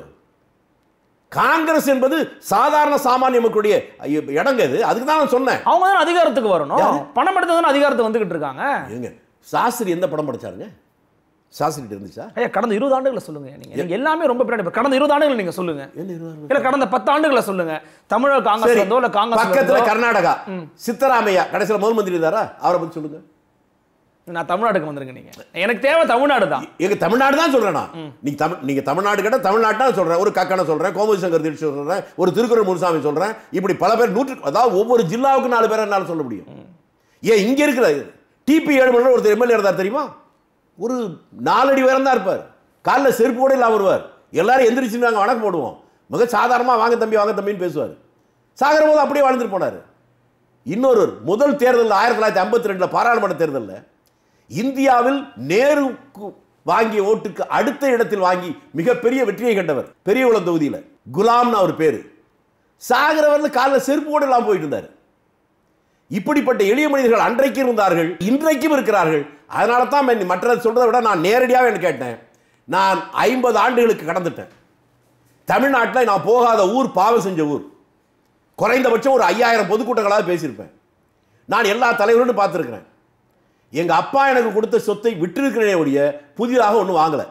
காங்கிரஸ் என்பது சாதாரண சாமானிய மக்களுடைய ஐயோ, இடங்க இது அதுக்கு தான் நான் சொன்னேன் அவங்க தான் அதிகாரத்துக்கு வரணும் பணம் எடுத்து தானே அதிகாரத்துக்கு வந்துகிட்டு இருக்காங்க ஏங்க சாஸ்திரி எந்த படம் படிச்சாருங்க சாஸ்திரி இருந்துச்சா ஐயா கடந்த இருபது ஆண்டுகளை சொல்லுங்க நீங்க நீங்க எல்லாமே ரொம்ப பின்னாடி இப்ப கடந்த இருபது ஆண்டுகள் நீங்க சொல்லுங்க என்ன இருபது இல்ல கடந்த பத்து ஆண்டுகளை சொல்லுங்க தமிழக காங்கிரஸ் சரி இருந்தோ இல்ல காங்கிரஸ் பக்கத்துல கர்நாடகா சித்தராமையா கடைசியில முதல் மந்திரி இருந்தாரா அவரை பத்தி சொல்லுங்க நான் தமிழ்நாட்டுக்கு வந்துருங்க நீங்க எனக்கு தேவை தமிழ்நாடு தான் எங்க தமிழ்நாடு தான் சொல்றேன் நான் நீங்க தமிழ் நீங்க தமிழ்நாடு கேட்டா தமிழ்நாட்டா சொல்றேன் ஒரு கக்கனை சொல்றேன் கோமதி சங்கர் தீட்சி சொல்றேன் ஒரு திருக்குறள் முனுசாமி சொல்றேன் இப்படி பல பேர் நூற்று அதாவது ஒவ்வொரு ஜில்லாவுக்கு நாலு பேர் என்னால சொல்ல முடியும் ஏன் இங்க இருக்கிற டிபி ஏழுமலை ஒருத்தர் எம்எல்ஏ இருந்தார் தெரியுமா ஒரு நாலடி உயரம் தான் இருப்பார் காலில் செருப்பு கூட இல்லாம வருவார் எல்லாரும் எந்திரிச்சு நாங்கள் வணக்கம் போடுவோம் மிக சாதாரணமா வாங்க தம்பி வாங்க தம்பின்னு பேசுவார் சாகிற போது அப்படியே வாழ்ந்துட்டு போனார் இன்னொரு முதல் தேர்தல் ஆயிரத்தி தொள்ளாயிரத்தி ஐம்பத்தி ரெண்டில் பாராளுமன்ற தேர்தலில் இந்தியாவில் நேருக்கு வாங்கிய ஓட்டுக்கு அடுத்த இடத்தில் வாங்கி மிகப்பெரிய வெற்றியை கண்டவர் பெரியகுளம் தொகுதியில் குலாம்னு அவர் பேரு சாகிறவர்ல காலில் செருப்பு கூட இல்லாமல் போயிட்டு இருந்தார் இப்படிப்பட்ட எளிய மனிதர்கள் அன்றைக்கு இருந்தார்கள் இன்றைக்கும் இருக்கிறார்கள் அதனால தான் நான் மற்ற சொல்றதை விட நான் நேரடியாக என்ன கேட்டேன் நான் ஐம்பது ஆண்டுகளுக்கு கடந்துட்டேன் தமிழ்நாட்டில் நான் போகாத ஊர் பாவம் செஞ்ச ஊர் குறைந்தபட்சம் ஒரு ஐயாயிரம் பொதுக்கூட்டங்களாவது பேசியிருப்பேன் நான் எல்லா தலைவர்களும் பார்த்துருக்கிறேன் எங்க அப்பா எனக்கு கொடுத்த சொத்தை விட்டிருக்கிறேனே ஒழிய புதிதாக ஒன்றும் வாங்கலை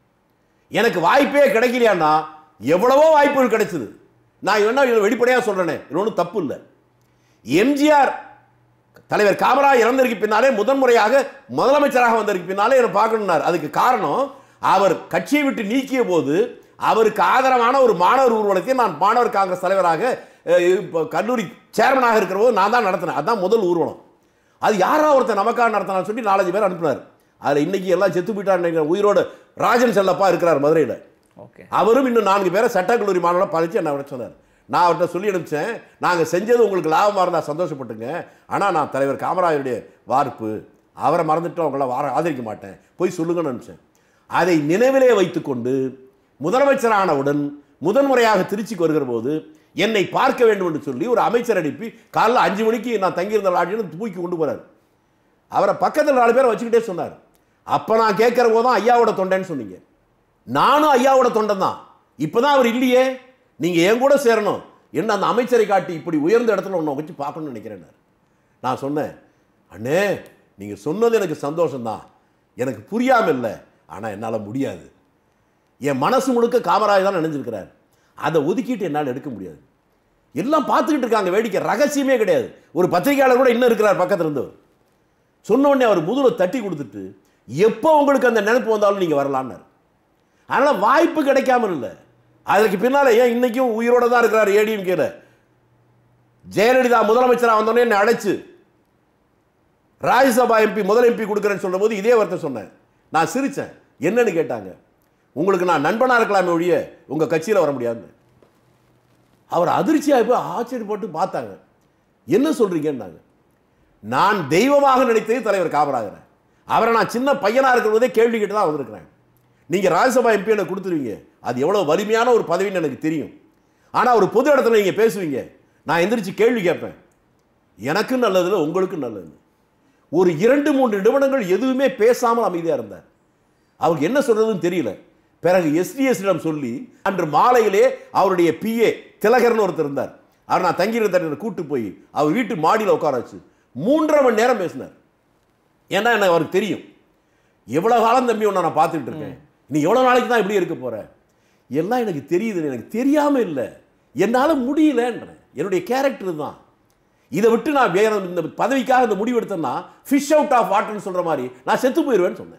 எனக்கு வாய்ப்பே கிடைக்கலையான்னா எவ்வளவோ வாய்ப்புகள் கிடைச்சது நான் என்ன வெளிப்படையாக சொல்றேனே இது ஒன்றும் தப்பு இல்லை எம்ஜிஆர் தலைவர் காமராஜ் இறந்ததற்கு பின்னாலே முதன்முறையாக முதலமைச்சராக வந்ததற்கு பின்னாலே என்னை பார்க்கணும்னார் அதுக்கு காரணம் அவர் கட்சியை விட்டு நீக்கிய போது அவருக்கு ஆதரவான ஒரு மாணவர் ஊர்வலத்தை நான் மாணவர் காங்கிரஸ் தலைவராக அஹ், இப்போ கல்லூரி சேர்மனாக இருக்கிற போது நான் தான் நடத்தினேன் அதுதான் முதல் ஊர்வலம் அது யாரா ஒருத்தர் நமக்காக நடத்தினான்னு சொல்லி நாலஞ்சு பேர் அனுப்பினார் அதில் இன்னைக்கு எல்லாம் செத்து போயிட்டார் உயிரோட ராஜன் செல்லப்பா இருக்கிறார் மதுரையில் ஓகே அவரும் இன்னும் நான்கு பேரை சட்டக்கல்லூரி மாணவரை பறித்து என்ன விட சொன்னார் நான் அவர்கிட்ட சொல்லி அனுப்பிச்சேன் நாங்கள் செஞ்சது உங்களுக்கு லாபமாக இருந்தால் சந்தோஷப்பட்டுங்க ஆனால் நான் தலைவர் காமராஜருடைய வார்ப்பு அவரை மறந்துட்டு அவங்கள வார ஆதரிக்க மாட்டேன் போய் சொல்லுங்கன்னு அனுப்பிச்சேன் அதை நினைவிலே வைத்துக்கொண்டு முதலமைச்சரானவுடன் முதன்முறையாக திருச்சிக்கு வருகிற போது என்னை பார்க்க வேண்டும் என்று சொல்லி ஒரு அமைச்சர் அனுப்பி காலைல அஞ்சு மணிக்கு நான் தங்கியிருந்த லாட்ஜின்னு தூக்கி கொண்டு போறார் அவரை பக்கத்தில் நாலு பேரை வச்சுக்கிட்டே சொன்னார் அப்போ நான் கேட்குற போது தான் ஐயாவோட தொண்டைன்னு சொன்னீங்க நானும் ஐயாவோட தொண்டன் தான் இப்போதான் அவர் இல்லையே நீங்கள் என் கூட சேரணும் என்ன அந்த அமைச்சரை காட்டி இப்படி உயர்ந்த இடத்துல ஒன்று வச்சு பார்க்கணும்னு நினைக்கிறேன் நான் சொன்னேன் அண்ணே நீங்கள் சொன்னது எனக்கு சந்தோஷம்தான் எனக்கு புரியாமல் இல்லை ஆனால் என்னால் முடியாது என் மனசு முழுக்க காமராஜ் தான் நினைஞ்சிருக்கிறார் அதை ஒதுக்கிட்டு என்னால் எடுக்க முடியாது எல்லாம் பார்த்துக்கிட்டு இருக்காங்க வேடிக்கை ரகசியமே கிடையாது ஒரு பத்திரிகையாளர் கூட இன்னும் இருக்கிறார் பக்கத்துல இருந்தவர் சொன்ன உடனே அவர் முதுகுல தட்டி கொடுத்துட்டு எப்போ உங்களுக்கு அந்த நினைப்பு வந்தாலும் நீங்கள் வரலான்னாரு அதனால் வாய்ப்பு கிடைக்காம இல்லை அதற்கு பின்னால் ஏன் இன்னைக்கும் உயிரோட தான் இருக்கிறார் ஏடிஎம்கேல ஜெயலலிதா முதலமைச்சராக வந்தோடனே என்னை அழைச்சு ராஜ்யசபா எம்பி முதல் எம்பி கொடுக்குறேன்னு சொல்லும்போது இதே வார்த்தை சொன்னேன் நான் சிரிச்சேன் என்னன்னு கேட்டாங்க உங்களுக்கு நான் நண்பனாக இருக்கலாமே ஒழிய உங்கள் கட்சியில் வர முடியாதுன்னு அவர் அதிர்ச்சியாக போய் ஆச்சரியப்பட்டு பார்த்தாங்க என்ன சொல்றீங்கன்னாங்க நான் தெய்வமாக நினைத்தது தலைவர் காமராஜரை அவரை நான் சின்ன பையனாக இருக்கிற போதே கேள்வி கேட்டு தான் வந்திருக்கிறேன் நீங்கள் ராஜ்யசபா எம்பி எனக்கு கொடுத்துருவீங்க அது எவ்வளோ வலிமையான ஒரு பதவின்னு எனக்கு தெரியும் ஆனால் ஒரு பொது இடத்துல நீங்கள் பேசுவீங்க நான் எந்திரிச்சு கேள்வி கேட்பேன் எனக்கும் நல்லதில்ல உங்களுக்கும் நல்லது ஒரு இரண்டு மூன்று நிமிடங்கள் எதுவுமே பேசாமல் அமைதியாக இருந்தார் அவருக்கு என்ன சொல்றதுன்னு தெரியல பிறகு எஸ்டிஎஸ்ஸிடம் சொல்லி அன்று மாலையிலே அவருடைய பிஏ திலகர்னு ஒருத்தர் இருந்தார் அவர் நான் தங்கியிருந்த இடத்துல கூட்டு போய் அவர் வீட்டு மாடியில் உட்கார வச்சு மூன்றரை மணி நேரம் பேசினார் ஏன்னா எனக்கு அவருக்கு தெரியும் எவ்வளோ காலம் தம்பி உன்னை நான் பார்த்துட்டு இருக்கேன் நீ எவ்வளோ நாளைக்கு தான் இப்படி இருக்க போற எல்லாம் எனக்கு தெரியுது எனக்கு தெரியாமல் இல்லை என்னால் முடியலன்றேன் என்னுடைய கேரக்டர் தான் இதை விட்டு நான் வேற இந்த பதவிக்காக இந்த முடிவு எடுத்தேன்னா ஃபிஷ் அவுட் ஆஃப் வாட்டர்னு சொல்ற மாதிரி நான் செத்து போயிடுவேன்னு சொன்னேன்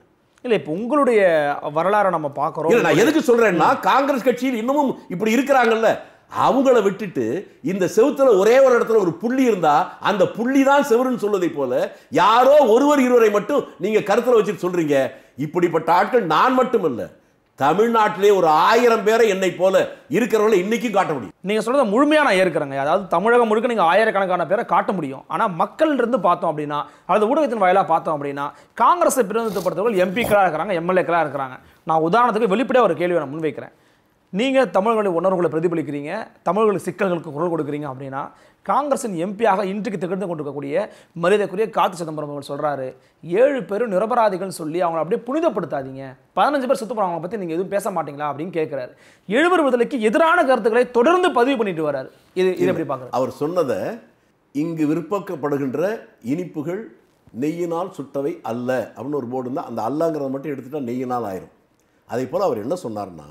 இல்ல இப்போ உங்களுடைய வரலாறை நம்ம இல்ல பார்க்குறோம் நான் எதுக்கு சொல்றேன்னா காங்கிரஸ் கட்சியில் இன்னமும் இப்படி இருக்கிறாங்கல்ல அவங்கள விட்டுட்டு இந்த செவுத்துல ஒரே ஒரு இடத்துல ஒரு புள்ளி இருந்தா அந்த புள்ளி தான் செவருன்னு சொல்வதை போல யாரோ ஒருவர் இருவரை மட்டும் நீங்க கருத்துல வச்சுட்டு சொல்றீங்க இப்படிப்பட்ட ஆட்கள் நான் மட்டும் இல்ல தமிழ்நாட்டிலே ஒரு ஆயிரம் பேரை என்னை போல இருக்கிறவங்களை இன்னைக்கும் காட்ட முடியும் நீங்க சொல்றத முழுமையா நான் ஏற்கிறேங்க அதாவது தமிழகம் முழுக்க நீங்க ஆயிரக்கணக்கான பேரை காட்ட முடியும் ஆனா மக்கள் இருந்து பார்த்தோம் அப்படின்னா அல்லது ஊடகத்தின் வாயிலா பார்த்தோம் அப்படின்னா காங்கிரஸை பிரதிநிதித்துவப்படுத்தவர்கள் எம்பிக்களாக இருக்கிறாங்க எம்எல்ஏக்களாக இருக்கிறாங்க நான் உதாரணத்துக்கு வெளிப்படையா ஒரு கேள்வி நான் முன்வைக்கிறேன் நீங்க தமிழர்களுடைய உணர்வுகளை பிரதிபலிக்கிறீங்க தமிழர்களுடைய சிக்கல்களுக்கு குரல் கொடுக்குறீங்க அப்படின்னா காங்கிரசின் எம்பியாக இன்றைக்கு திகழ்ந்து கொண்டிருக்கக்கூடிய மரியாதைக்குரிய கார்த்தி சிதம்பரம் அவர்கள் சொல்றாரு ஏழு பேரும் நிரபராதிகள்னு சொல்லி அவங்களை அப்படியே புனிதப்படுத்தாதீங்க பதினஞ்சு பேர் சுத்த போறவங்களை பத்தி நீங்க எதுவும் பேச மாட்டீங்களா அப்படின்னு கேட்கிறாரு எழுவர் விடுதலைக்கு எதிரான கருத்துக்களை தொடர்ந்து பதிவு பண்ணிட்டு வராரு இது இது எப்படி பாக்குறது அவர் சொன்னதை இங்கு விற்பக்கப்படுகின்ற இனிப்புகள் நெய்யினால் சுட்டவை அல்ல அப்படின்னு ஒரு போர்டு இருந்தால் அந்த அல்லங்கிறத மட்டும் எடுத்துட்டா நெய்யினால் ஆயிரும் அதே போல் அவர் என்ன சொன்னார்னா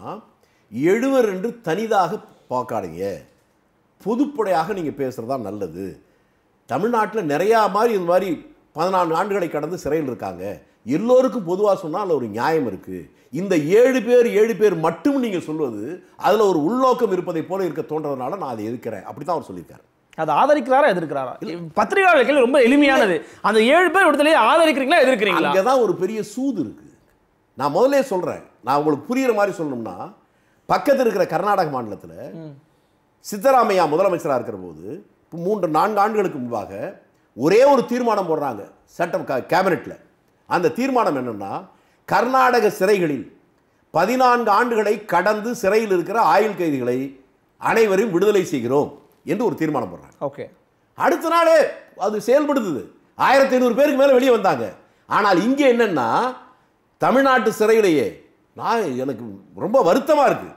எழுவர் என்று தனிதாக பார்க்காதீங்க பொதுப்படையாக நீங்கள் பேசுகிறது தான் நல்லது தமிழ்நாட்டில் நிறையா மாதிரி இந்த மாதிரி பதினான்கு ஆண்டுகளை கடந்து சிறையில் இருக்காங்க எல்லோருக்கும் பொதுவாக சொன்னால் அதில் ஒரு நியாயம் இருக்குது இந்த ஏழு பேர் ஏழு பேர் மட்டும் நீங்கள் சொல்வது அதில் ஒரு உள்நோக்கம் இருப்பதை போல இருக்க தோன்றதுனால நான் அதை எதிர்க்கிறேன் அப்படி தான் அவர் சொல்லியிருக்காரு அதை ஆதரிக்கிறாரா எதிர்க்கிறாரா பத்திரிகையாளர் கேள்வி ரொம்ப எளிமையானது அந்த ஏழு பேர் விடுதலையை ஆதரிக்கிறீங்களா எதிர்க்கிறீங்களா அங்கே தான் ஒரு பெரிய சூது இருக்கு நான் முதல்ல சொல்கிறேன் நான் உங்களுக்கு புரியுற மாதிரி சொல்லணும்னா பக்கத்தில் இருக்கிற கர்நாடக மாநிலத்தில் சித்தராமையா முதலமைச்சராக இருக்கிற போது இப்போ மூன்று நான்கு ஆண்டுகளுக்கு முன்பாக ஒரே ஒரு தீர்மானம் போடுறாங்க சட்டம் கேபினெட்டில் அந்த தீர்மானம் என்னன்னா கர்நாடக சிறைகளில் பதினான்கு ஆண்டுகளை கடந்து சிறையில் இருக்கிற ஆயுள் கைதிகளை அனைவரையும் விடுதலை செய்கிறோம் என்று ஒரு தீர்மானம் போடுறாங்க ஓகே அடுத்த நாளே அது செயல்படுத்துது ஆயிரத்தி ஐநூறு பேருக்கு மேலே வெளியே வந்தாங்க ஆனால் இங்கே என்னன்னா தமிழ்நாட்டு சிறையிலேயே நான் எனக்கு ரொம்ப வருத்தமாக இருக்கு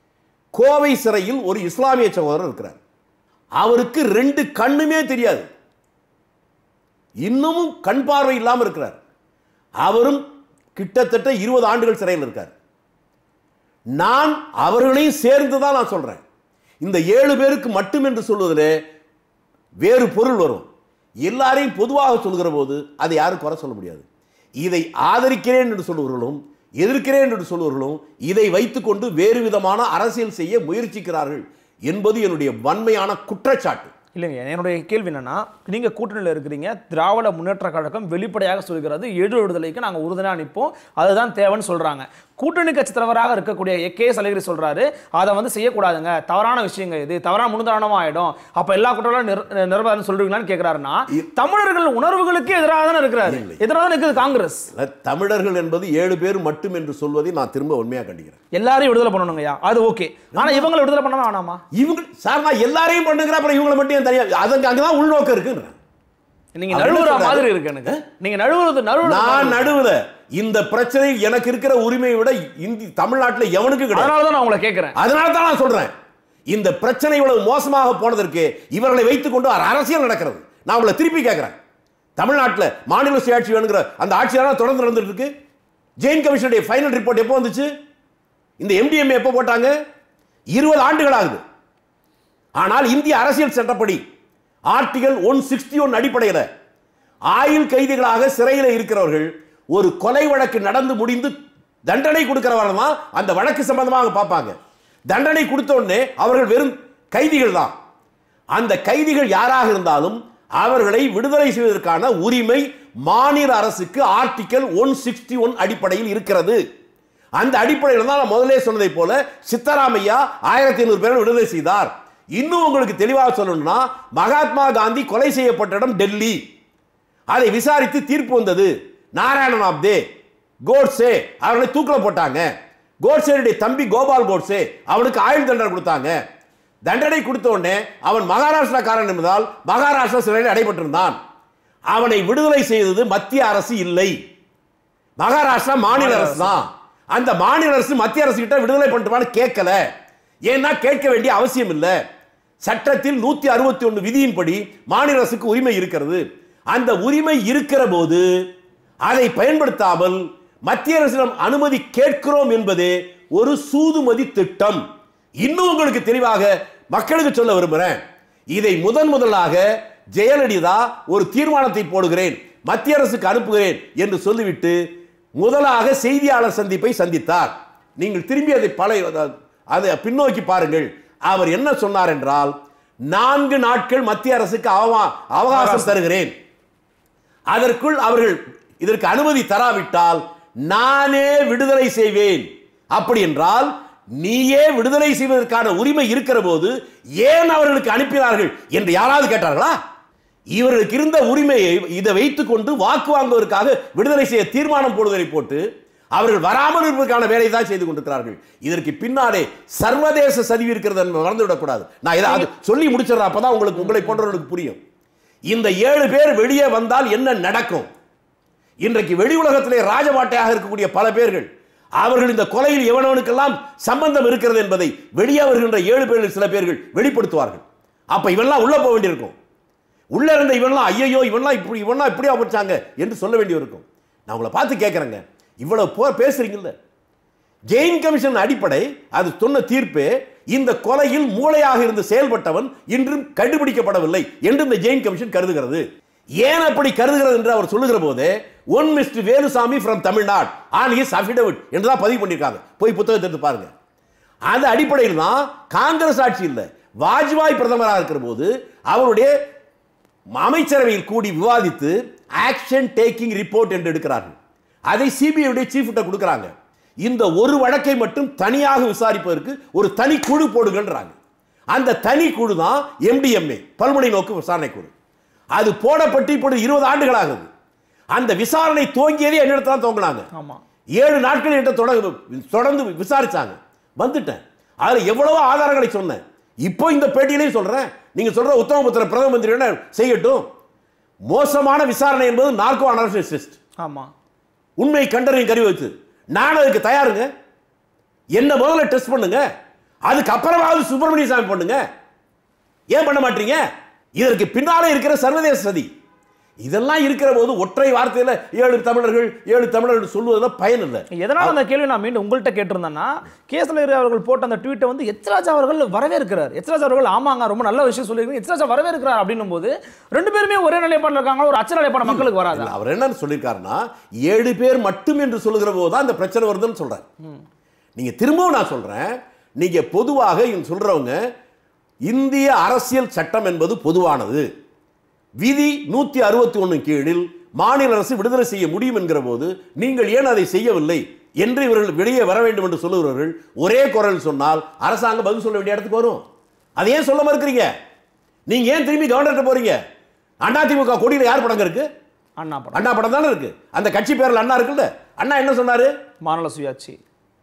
கோவை சிறையில் ஒரு இஸ்லாமிய சகோதரர் இருக்கிறார் அவருக்கு ரெண்டு கண்ணுமே தெரியாது இன்னமும் கண் பார்வை இல்லாமல் இருக்கிறார் அவரும் கிட்டத்தட்ட இருபது ஆண்டுகள் சிறையில் இருக்கார் நான் அவர்களையும் சேர்ந்து தான் நான் சொல்றேன் இந்த ஏழு பேருக்கு மட்டும் என்று சொல்வதிலே வேறு பொருள் வரும் எல்லாரையும் பொதுவாக சொல்கிற போது அதை யாரும் குறை சொல்ல முடியாது இதை ஆதரிக்கிறேன் என்று சொல்லுவர்களும் எதிர்க்கிறேன் என்று சொல்லுவர்களும் இதை வைத்துக்கொண்டு வேறு விதமான அரசியல் செய்ய முயற்சிக்கிறார்கள் என்பது என்னுடைய வன்மையான குற்றச்சாட்டு இல்லைங்க என்னுடைய கேள்வி என்னன்னா நீங்க கூட்டணியில் இருக்கிறீங்க திராவிட முன்னேற்ற கழகம் வெளிப்படையாக சொல்கிறது எழு விடுதலைக்கு நாங்க உறுதுணையாக நிற்போம் அதுதான் தேவைன்னு சொல்றாங்க கூட்டணி கட்சி தலைவராக இருக்கக்கூடிய கே எஸ் அழகிரி சொல்றாரு அதை வந்து செய்யக்கூடாதுங்க தவறான விஷயங்க இது தவறான முன்னுதாரணமா ஆயிடும் அப்ப எல்லா குற்றங்களும் நிர நிரபாதுன்னு சொல்றீங்களான்னு கேட்கிறாருன்னா தமிழர்கள் உணர்வுகளுக்கு எதிராக தானே இருக்கிறாரு இல்லை. எதிராக தான் இருக்குது காங்கிரஸ் தமிழர்கள் என்பது ஏழு பேர் மட்டும் என்று சொல்வதை நான் திரும்ப உண்மையாக கண்டிக்கிறேன் எல்லாரையும் விடுதலை பண்ணணுங்கய்யா அது ஓகே ஆனா இவங்களை விடுதலை பண்ண வேணாமா இவங்க சார் நான் எல்லாரையும் பண்ணுங்கிற அப்புறம் இவங்களை மட்டும் ஏன் தனியா அதுக்கு அங்கதான் உள்நோக்கம் இருக்குன்றேன் நீங்க அவர் என்ன நழுவுற சொல்றாரு? மாதிரி இருக்கு எனக்கு நீங்க நழுவுறது நழுவுறது நான் நடுவுல இந்த பிரச்சனையில் எனக்கு இருக்கிற உரிமையை விட இந்தி தமிழ்நாட்டுல எவனுக்கு கிடையாது அதனால தான் நான் உங்களை கேட்கிறேன் அதனால தான் நான் சொல்றேன் இந்த பிரச்சனை இவ்வளவு மோசமாக போனதற்கு இவர்களை வைத்துக்கொண்டு ஒரு அரசியல் நடக்கிறது நான் உங்களை திருப்பி கேட்கிறேன் தமிழ்நாட்டுல மாநில சுயாட்சி வேணுங்கிற அந்த ஆட்சியால தொடர்ந்து நடந்துட்டு இருக்கு ஜெயின் கமிஷனுடைய ஃபைனல் ரிப்போர்ட் எப்போ வந்துச்சு இந்த எம்டிஎம் எப்போ போட்டாங்க இருபது ஆண்டுகள் ஆகுது ஆனால் இந்திய அரசியல் சட்டப்படி ஆர்டிகல் ஒன் சிக்ஸ்டி ஒன் அடிப்படையில் ஆயுள் கைதிகளாக சிறையில் இருக்கிறவர்கள் ஒரு கொலை வழக்கு நடந்து முடிந்து தண்டனை கொடுக்கிறவர்கள் தான் அந்த வழக்கு சம்பந்தமாக பார்ப்பாங்க தண்டனை கொடுத்த உடனே அவர்கள் வெறும் கைதிகள் தான் அந்த கைதிகள் யாராக இருந்தாலும் அவர்களை விடுதலை செய்வதற்கான உரிமை மாநில அரசுக்கு ஆர்டிகல் ஒன் சிக்ஸ்டி ஒன் அடிப்படையில் இருக்கிறது அந்த அடிப்படையில் தான் நான் முதலே சொன்னதை போல சித்தராமையா ஆயிரத்தி ஐநூறு பேரை விடுதலை செய்தார் இன்னும் உங்களுக்கு தெளிவாக சொல்லணும்னா மகாத்மா காந்தி கொலை செய்யப்பட்ட இடம் டெல்லி அதை விசாரித்து தீர்ப்பு வந்தது நாராயணன் ஆப்தே கோட்ஸே அவர்களை தூக்கில் போட்டாங்க கோட்ஸேனுடைய தம்பி கோபால் கோட்ஸே அவனுக்கு ஆயுள் தண்டனை கொடுத்தாங்க தண்டனை கொடுத்த உடனே அவன் மகாராஷ்டிராக்காரன் என்பதால் மகாராஷ்டிரா சிறையில் அடைபட்டிருந்தான் அவனை விடுதலை செய்தது மத்திய அரசு இல்லை மகாராஷ்டிரா மாநில அரசு தான் அந்த மாநில அரசு மத்திய அரசு கிட்ட விடுதலை பண்ணிட்டுமான்னு கேட்கல ஏன்னா கேட்க வேண்டிய அவசியம் இல்லை சட்டத்தில் நூத்தி அறுபத்தி ஒன்று விதியின்படி மாநில அரசுக்கு உரிமை இருக்கிறது அந்த உரிமை இருக்கிற போது அதை பயன்படுத்தாமல் மத்திய அரசிடம் அனுமதி கேட்கிறோம் என்பதே ஒரு சூதுமதி திட்டம் இன்னும் உங்களுக்கு தெளிவாக மக்களுக்கு சொல்ல விரும்புகிறேன் இதை முதன் முதலாக ஜெயலலிதா ஒரு தீர்மானத்தை போடுகிறேன் மத்திய அரசுக்கு அனுப்புகிறேன் என்று சொல்லிவிட்டு முதலாக செய்தியாளர் சந்திப்பை சந்தித்தார் நீங்கள் திரும்பி அதை பழைய அதாவது, அதை பின்னோக்கி பாருங்கள் அவர் என்ன சொன்னார் என்றால் நான்கு நாட்கள் மத்திய அரசுக்கு அவமா- அவகாசம் தருகிறேன் அதற்குள் அவர்கள் இதற்கு அனுமதி தராவிட்டால் நானே விடுதலை செய்வேன் அப்படி என்றால் நீயே விடுதலை செய்வதற்கான உரிமை இருக்கிற போது ஏன் அவர்களுக்கு அனுப்பினார்கள் என்று யாராவது கேட்டார்களா இவர்களுக்கு இருந்த உரிமையை இதை வைத்துக் கொண்டு வாக்கு வாங்குவதற்காக விடுதலை செய்ய தீர்மானம் போடுவதை போட்டு அவர்கள் வராமல் இருப்பதற்கான வேலை தான் செய்து கொண்டிருக்கிறார்கள் இதற்கு பின்னாலே சர்வதேச சதிவு இருக்கிறது என்பதை மறந்துவிடக்கூடாது நான் ஏதாவது சொல்லி முடிச்சிடறேன் அப்பதான் உங்களுக்கு உங்களை போன்றவர்களுக்கு புரியும் இந்த ஏழு பேர் வெளியே வந்தால் என்ன நடக்கும் இன்றைக்கு வெளி உலகத்திலே ராஜபாட்டையாக இருக்கக்கூடிய பல பேர்கள் அவர்கள் இந்த கொலையில் எவனவனுக்கெல்லாம் சம்பந்தம் இருக்கிறது என்பதை வெளியே வருகின்ற ஏழு பேரில் சில பேர்கள் வெளிப்படுத்துவார்கள் அப்ப இவன்லாம் உள்ள போக வேண்டியிருக்கும் உள்ள இருந்த இவன்லாம் ஐயையோ இவன்லாம் இப்படி இவன்லாம் இப்படியா படிச்சாங்க என்று சொல்ல வேண்டியிருக்கும் நான் உங்களை பார்த்து கேட்குறேங்க இவ்வளவு போ பேசுறீங்கல்ல ஜெயின் கமிஷன் அடிப்படை அது சொன்ன தீர்ப்பு இந்த கொலையில் மூளையாக இருந்து செயல்பட்டவன் இன்றும் கண்டுபிடிக்கப்படவில்லை என்று இந்த ஜெயின் கமிஷன் கருதுகிறது ஏன் அப்படி கருதுகிறது என்று அவர் சொல்லுகிற போது one mister Velusamy from Tamil Nadu on his affidavit என்று தான் பதிவு பண்ணியிருக்காங்க போய் புத்தகத்தை எடுத்து பாருங்க அந்த அடிப்படையில் தான் காங்கிரஸ் ஆட்சி இல்லை வாஜ்பாய் பிரதமராக இருக்கிற போது அவருடைய அமைச்சரவையில் கூடி விவாதித்து ஆக்ஷன் டேக்கிங் ரிப்போர்ட் என்று எடுக்கிறார்கள் அதை சிபிஐ சீஃப் கிட்ட கொடுக்குறாங்க இந்த ஒரு வழக்கை மட்டும் தனியாக விசாரிப்பதற்கு ஒரு தனி குழு போடுங்கன்றாங்க அந்த தனி குழு தான் எம்டிஎம்ஏ பல்முனை நோக்கு விசாரணை குழு அது போடப்பட்டு இப்பொழுது இருபது ஆண்டுகளாகுது அந்த விசாரணை துவங்கியதே என்னிடத்துல தான் துவங்கினாங்க ஆமா ஏழு நாட்கள் என்கிட்ட தொடர்ந்து தொடர்ந்து விசாரிச்சாங்க வந்துட்டேன் அதுல எவ்வளவோ ஆதாரங்களை சொன்னேன் இப்போ இந்த பேட்டியிலையும் சொல்றேன் நீங்க சொல்ற உத்தமபுத்திர பிரதம மந்திரி என்ன செய்யட்டும் மோசமான விசாரணை என்பது நார்கோ அனாலிசிஸ்ட் ஆமா உண்மை கண்டறியும் கருவி வைத்து நான் அதுக்கு தயாருங்க என்ன முதல்ல டெஸ்ட் பண்ணுங்க அதுக்கு அப்புறமாவது சுப்பிரமணிய சாமி பண்ணுங்க ஏன் பண்ண மாட்டீங்க இதற்கு பின்னாலே இருக்கிற சர்வதேச சதி இதெல்லாம் இருக்கிற போது ஒற்றை வார்த்தையில ஏழு தமிழர்கள் ஏழு தமிழர்கள் சொல்வதில் பயன் இல்லை எதனால அந்த கேள்வி நான் மீண்டும் உங்கள்கிட்ட கேட்டிருந்தேன்னா கேசலரி அவர்கள் போட்ட அந்த ட்வீட்டை வந்து எச்ராஜ் அவர்கள் வரவேற்கிறார் எச்ராஜ் அவர்கள் ஆமாங்க ரொம்ப நல்ல விஷயம் சொல்லியிருக்கீங்க எச்ராஜா வரவேற்கிறார் அப்படின்னும் போது ரெண்டு பேருமே ஒரே நிலைப்பாட்டில் இருக்காங்க ஒரு அச்ச நிலைப்பாடு மக்களுக்கு வராது இல்ல, அவர் என்ன சொல்லியிருக்காருன்னா ஏழு பேர் மட்டும் என்று சொல்லுகிற போது தான் இந்த பிரச்சனை வருதுன்னு சொல்றாரு நீங்க திரும்பவும் நான் சொல்றேன் நீங்க பொதுவாக இங்க சொல்றவங்க இந்திய அரசியல் சட்டம் என்பது பொதுவானது விதி நூத்தி அறுபத்தி ஒன்று கீழில் மாநில அரசு விடுதலை செய்ய முடியும் என்கிற போது நீங்கள் ஏன் அதை செய்யவில்லை என்று இவர்கள் வெளியே வர வேண்டும் என்று சொல்லுகிறவர்கள் ஒரே குரல் சொன்னால் அரசாங்கம் பதில் சொல்ல வேண்டிய இடத்துக்கு வரும் அதை ஏன் சொல்ல மறுக்கிறீங்க நீங்க ஏன் திரும்பி கவர்னர்கிட்ட போறீங்க அதிமுக கொடியில யார் படங்க இருக்கு அண்ணா படம் அண்ணா படம் தானே இருக்கு அந்த கட்சி பேர்ல அண்ணா இருக்குல்ல அண்ணா என்ன சொன்னாரு மாநில சுயாட்சி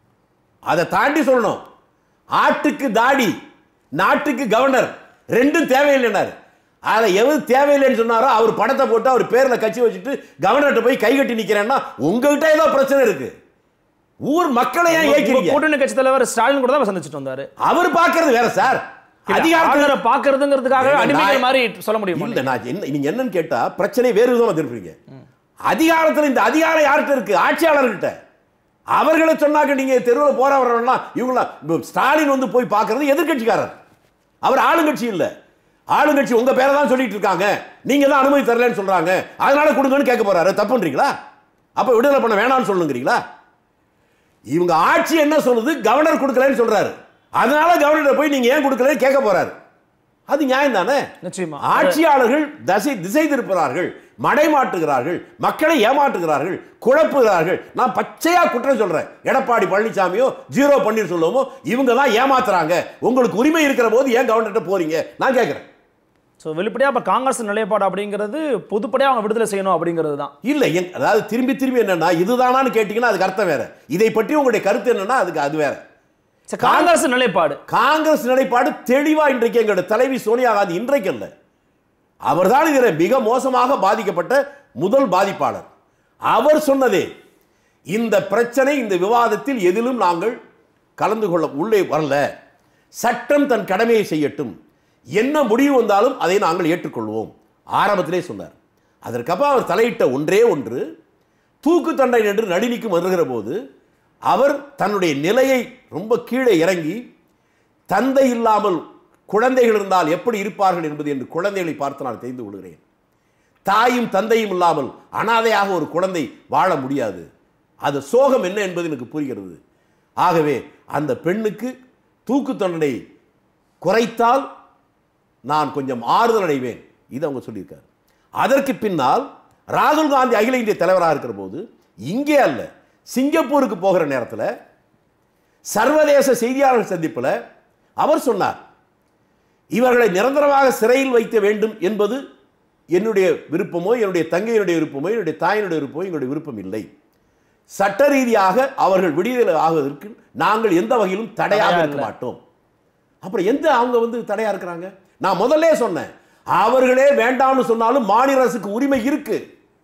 அதை தாண்டி சொல்லணும் ஆட்டுக்கு தாடி நாட்டுக்கு கவர்னர் ரெண்டும் தேவையில்லைன்னாரு அதில் எது தேவையில்லைன்னு சொன்னாரோ அவர் படத்தை போட்டு அவர் பேரில் கட்சி வச்சுட்டு கவர்னர்கிட்ட போய் கை கட்டி நிற்கிறேன்னா உங்ககிட்ட ஏதோ பிரச்சனை இருக்கு ஊர் மக்களை ஏன் உங்க ஏக்கிறீங்க கூட்டணி கட்சி தலைவர் ஸ்டாலின் கூட தான் சந்திச்சுட்டு வந்தாரு அவர் பார்க்கறது வேற சார் அதிகாரத்தில் அதிகாரத்தை பாக்குறதுங்கிறதுக்காக இல்ல, அடிமைகள் நான் மாதிரி சொல்ல முடியுமா இல்ல நான் என்ன நீங்க என்னன்னு கேட்டா பிரச்சனை வேறு விதமா திருப்பீங்க அதிகாரத்துல இந்த அதிகாரம் யார்கிட்ட இருக்கு ஆட்சியாளர்கிட்ட அவர்களை சொன்னாக்க நீங்க தெருவில் போற வரலாம் இவங்களாம் இப்ப ஸ்டாலின் வந்து போய் பார்க்கறது எதிர்க்கட்சிக்காரர் அவர் ஆளுங்கட்சி இல்ல ஆளுங்கட்சி உங்க பேரை தான் சொல்லிட்டு இருக்காங்க நீங்க தான் அனுமதி தரலன்னு சொல்றாங்க அதனால கொடுங்கன்னு கேட்க போறாரு தப்புன்றீங்களா அப்ப விடுதலை பண்ண வேணாம்னு சொல்லுங்கிறீங்களா இவங்க ஆட்சி என்ன சொல்லுது கவர்னர் கொடுக்கலன்னு சொல்றாரு அதனால கவர்னர் போய் நீங்க ஏன் கொடுக்கலன்னு கேட்க போறாரு அது நியாயம் தானே நிச்சயமா ஆட்சியாளர்கள் தசை திசை திருப்புகிறார்கள் மடைமாட்டுகிறார்கள் மக்களை ஏமாற்றுகிறார்கள் குழப்புகிறார்கள் நான் பச்சையா குற்றம் சொல்றேன் எடப்பாடி பழனிசாமியோ ஜீரோ பன்னீர் சொல்லுவோமோ இவங்க தான் ஏமாத்துறாங்க உங்களுக்கு உரிமை இருக்கிற போது ஏன் கவர்னர்கிட்ட போறீங்க நான் கேட்கிறேன் ஸோ வெளிப்படையா அப்ப காங்கிரஸ் நிலைப்பாடு அப்படிங்கிறது பொதுப்படையா அவங்க விடுதலை செய்யணும் அப்படிங்கிறது தான் இல்ல என்- அதாவது திரும்பி திரும்பி என்னன்னா இதுதானான்னு கேட்டீங்கன்னா அதுக்கு அர்த்தம் வேற இதை பற்றி உங்களுடைய கருத்து என்னன்னா அதுக்கு அது வேற சரி, காங்கிரஸ் நிலைப்பாடு காங்கிரஸ் நிலைப்பாடு தெளிவா இன்றைக்கு எங்களுடைய தலைவி சோனியா காந்தி இன்றைக்கு அல்ல அவர்தான் இதில் மிக மோசமாக பாதிக்கப்பட்ட முதல் பாதிப்பாளர் அவர் சொன்னதே இந்த பிரச்சனை இந்த விவாதத்தில் எதிலும் நாங்கள் கலந்து கொள்ள உள்ளே வரல சட்டம் தன் கடமையை செய்யட்டும் என்ன முடிவு வந்தாலும் அதை நாங்கள் ஏற்றுக்கொள்வோம் ஆரம்பத்திலே சொன்னார் அதற்கப்புறம் அவர் தலையிட்ட ஒன்றே ஒன்று தூக்கு தண்டனை என்று நடினிக்கு வருகிற போது அவர் தன்னுடைய நிலையை ரொம்ப கீழே இறங்கி தந்தை இல்லாமல் குழந்தைகள் இருந்தால் எப்படி இருப்பார்கள் என்பது என்று குழந்தைகளை பார்த்து நான் தெரிந்து கொள்கிறேன் தாயும் தந்தையும் இல்லாமல் அனாதையாக ஒரு குழந்தை வாழ முடியாது அது சோகம் என்ன என்பது எனக்கு புரிகிறது ஆகவே அந்த பெண்ணுக்கு தூக்கு தண்டனை குறைத்தால் நான் கொஞ்சம் ஆறுதல் அடைவேன் இது அவங்க சொல்லியிருக்காரு அதற்கு பின்னால் ராகுல் காந்தி அகில இந்திய தலைவராக இருக்கிற போது இங்கே அல்ல சிங்கப்பூருக்கு போகிற நேரத்தில் சர்வதேச செய்தியாளர் சந்திப்பில் அவர் சொன்னார் இவர்களை நிரந்தரமாக சிறையில் வைக்க வேண்டும் என்பது என்னுடைய விருப்பமோ என்னுடைய தங்கையினுடைய விருப்பமோ என்னுடைய தாயினுடைய விருப்பமோ எங்களுடைய விருப்பம் இல்லை சட்ட ரீதியாக அவர்கள் விடுதலை ஆகுவதற்கு நாங்கள் எந்த வகையிலும் தடையாக தடையா இருக்க இல்லை. மாட்டோம் அப்புறம் எந்த அவங்க வந்து தடையா இருக்கிறாங்க நான் முதல்ல சொன்னேன் அவர்களே வேண்டாம்னு சொன்னாலும் மாநில அரசுக்கு உரிமை இருக்கு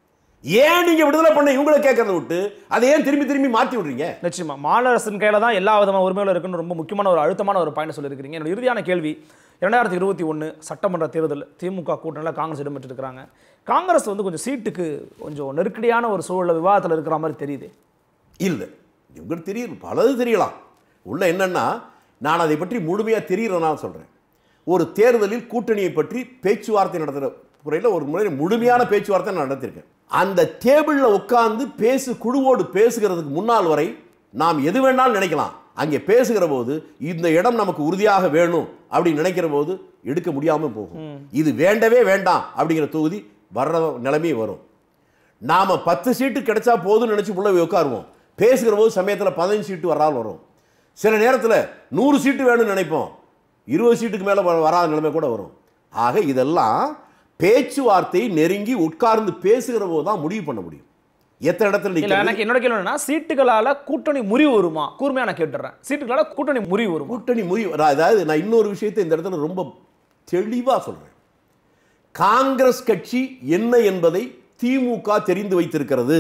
ஏன் நீங்க விடுதலை பண்ண இவங்களை கேட்கறத விட்டு அதை ஏன் திரும்பி திரும்பி மாத்தி விடுறீங்க நிச்சயமா மாநில அரசின் கையில தான் எல்லா விதமான உரிமைகளும் இருக்குன்னு ரொம்ப முக்கியமான ஒரு அழுத்தமான ஒரு பாயிண்ட் சொல்லியிருக்கிறீங்க என்னோட இறுதியான கேள்வி இரண்டாயிரத்தி இருபத்தி ஒன்று சட்டமன்ற தேர்தல் திமுக கூட்டணியில் காங்கிரஸ் இடம்பெற்றிருக்கிறாங்க காங்கிரஸ் வந்து கொஞ்சம் சீட்டுக்கு கொஞ்சம் நெருக்கடியான ஒரு சூழல் விவாதத்தில் இருக்கிற மாதிரி தெரியுது இல்லை உங்களுக்கு தெரியும் பலது தெரியலாம் உள்ள என்னன்னா நான் அதை பற்றி முழுமையாக தெரியறதுனால சொல்கிறேன் ஒரு தேர்தலில் கூட்டணியை பற்றி பேச்சுவார்த்தை நடத்துகிற முறையில் ஒரு முறை முழுமையான பேச்சுவார்த்தை நான் நடத்தியிருக்கேன் அந்த டேபிளில் உட்கார்ந்து பேசு குழுவோடு பேசுகிறதுக்கு முன்னால் வரை நாம் எது வேணாலும் நினைக்கலாம் அங்கே பேசுகிற போது இந்த இடம் நமக்கு உறுதியாக வேணும் அப்படின்னு நினைக்கிற போது எடுக்க முடியாமல் போகும் இது வேண்டவே வேண்டாம் அப்படிங்கிற தொகுதி வர்ற நிலைமையே வரும் நாம பத்து சீட்டு கிடைச்சா போதும்னு நினைச்சு உள்ள போய் உட்காருவோம் பேசுகிற போது சமயத்தில் பதினஞ்சு சீட்டு வராமல் வரும் சில நேரத்தில் நூறு சீட்டு வேணும்னு நினைப்போம் இருபது சீட்டுக்கு மேலே வராத நிலைமை கூட வரும் ஆக இதெல்லாம் பேச்சுவார்த்தை நெருங்கி உட்கார்ந்து பேசுகிற போது தான் முடிவு பண்ண முடியும் எத்தனை இடத்துல இல்ல நிற்கிறது எனக்கு என்னோட கேள்வி என்னன்னா சீட்டுகளால கூட்டணி முறிவு வருமா கூர்மையா நான் கேட்டுறேன் சீட்டுகளால கூட்டணி முறிவு வருமா கூட்டணி முடிவு நான் அதாவது நான் இன்னொரு விஷயத்தை இந்த இடத்துல ரொம்ப தெளிவாக சொல்றேன் காங்கிரஸ் கட்சி என்ன என்பதை திமுக தெரிந்து வைத்திருக்கிறது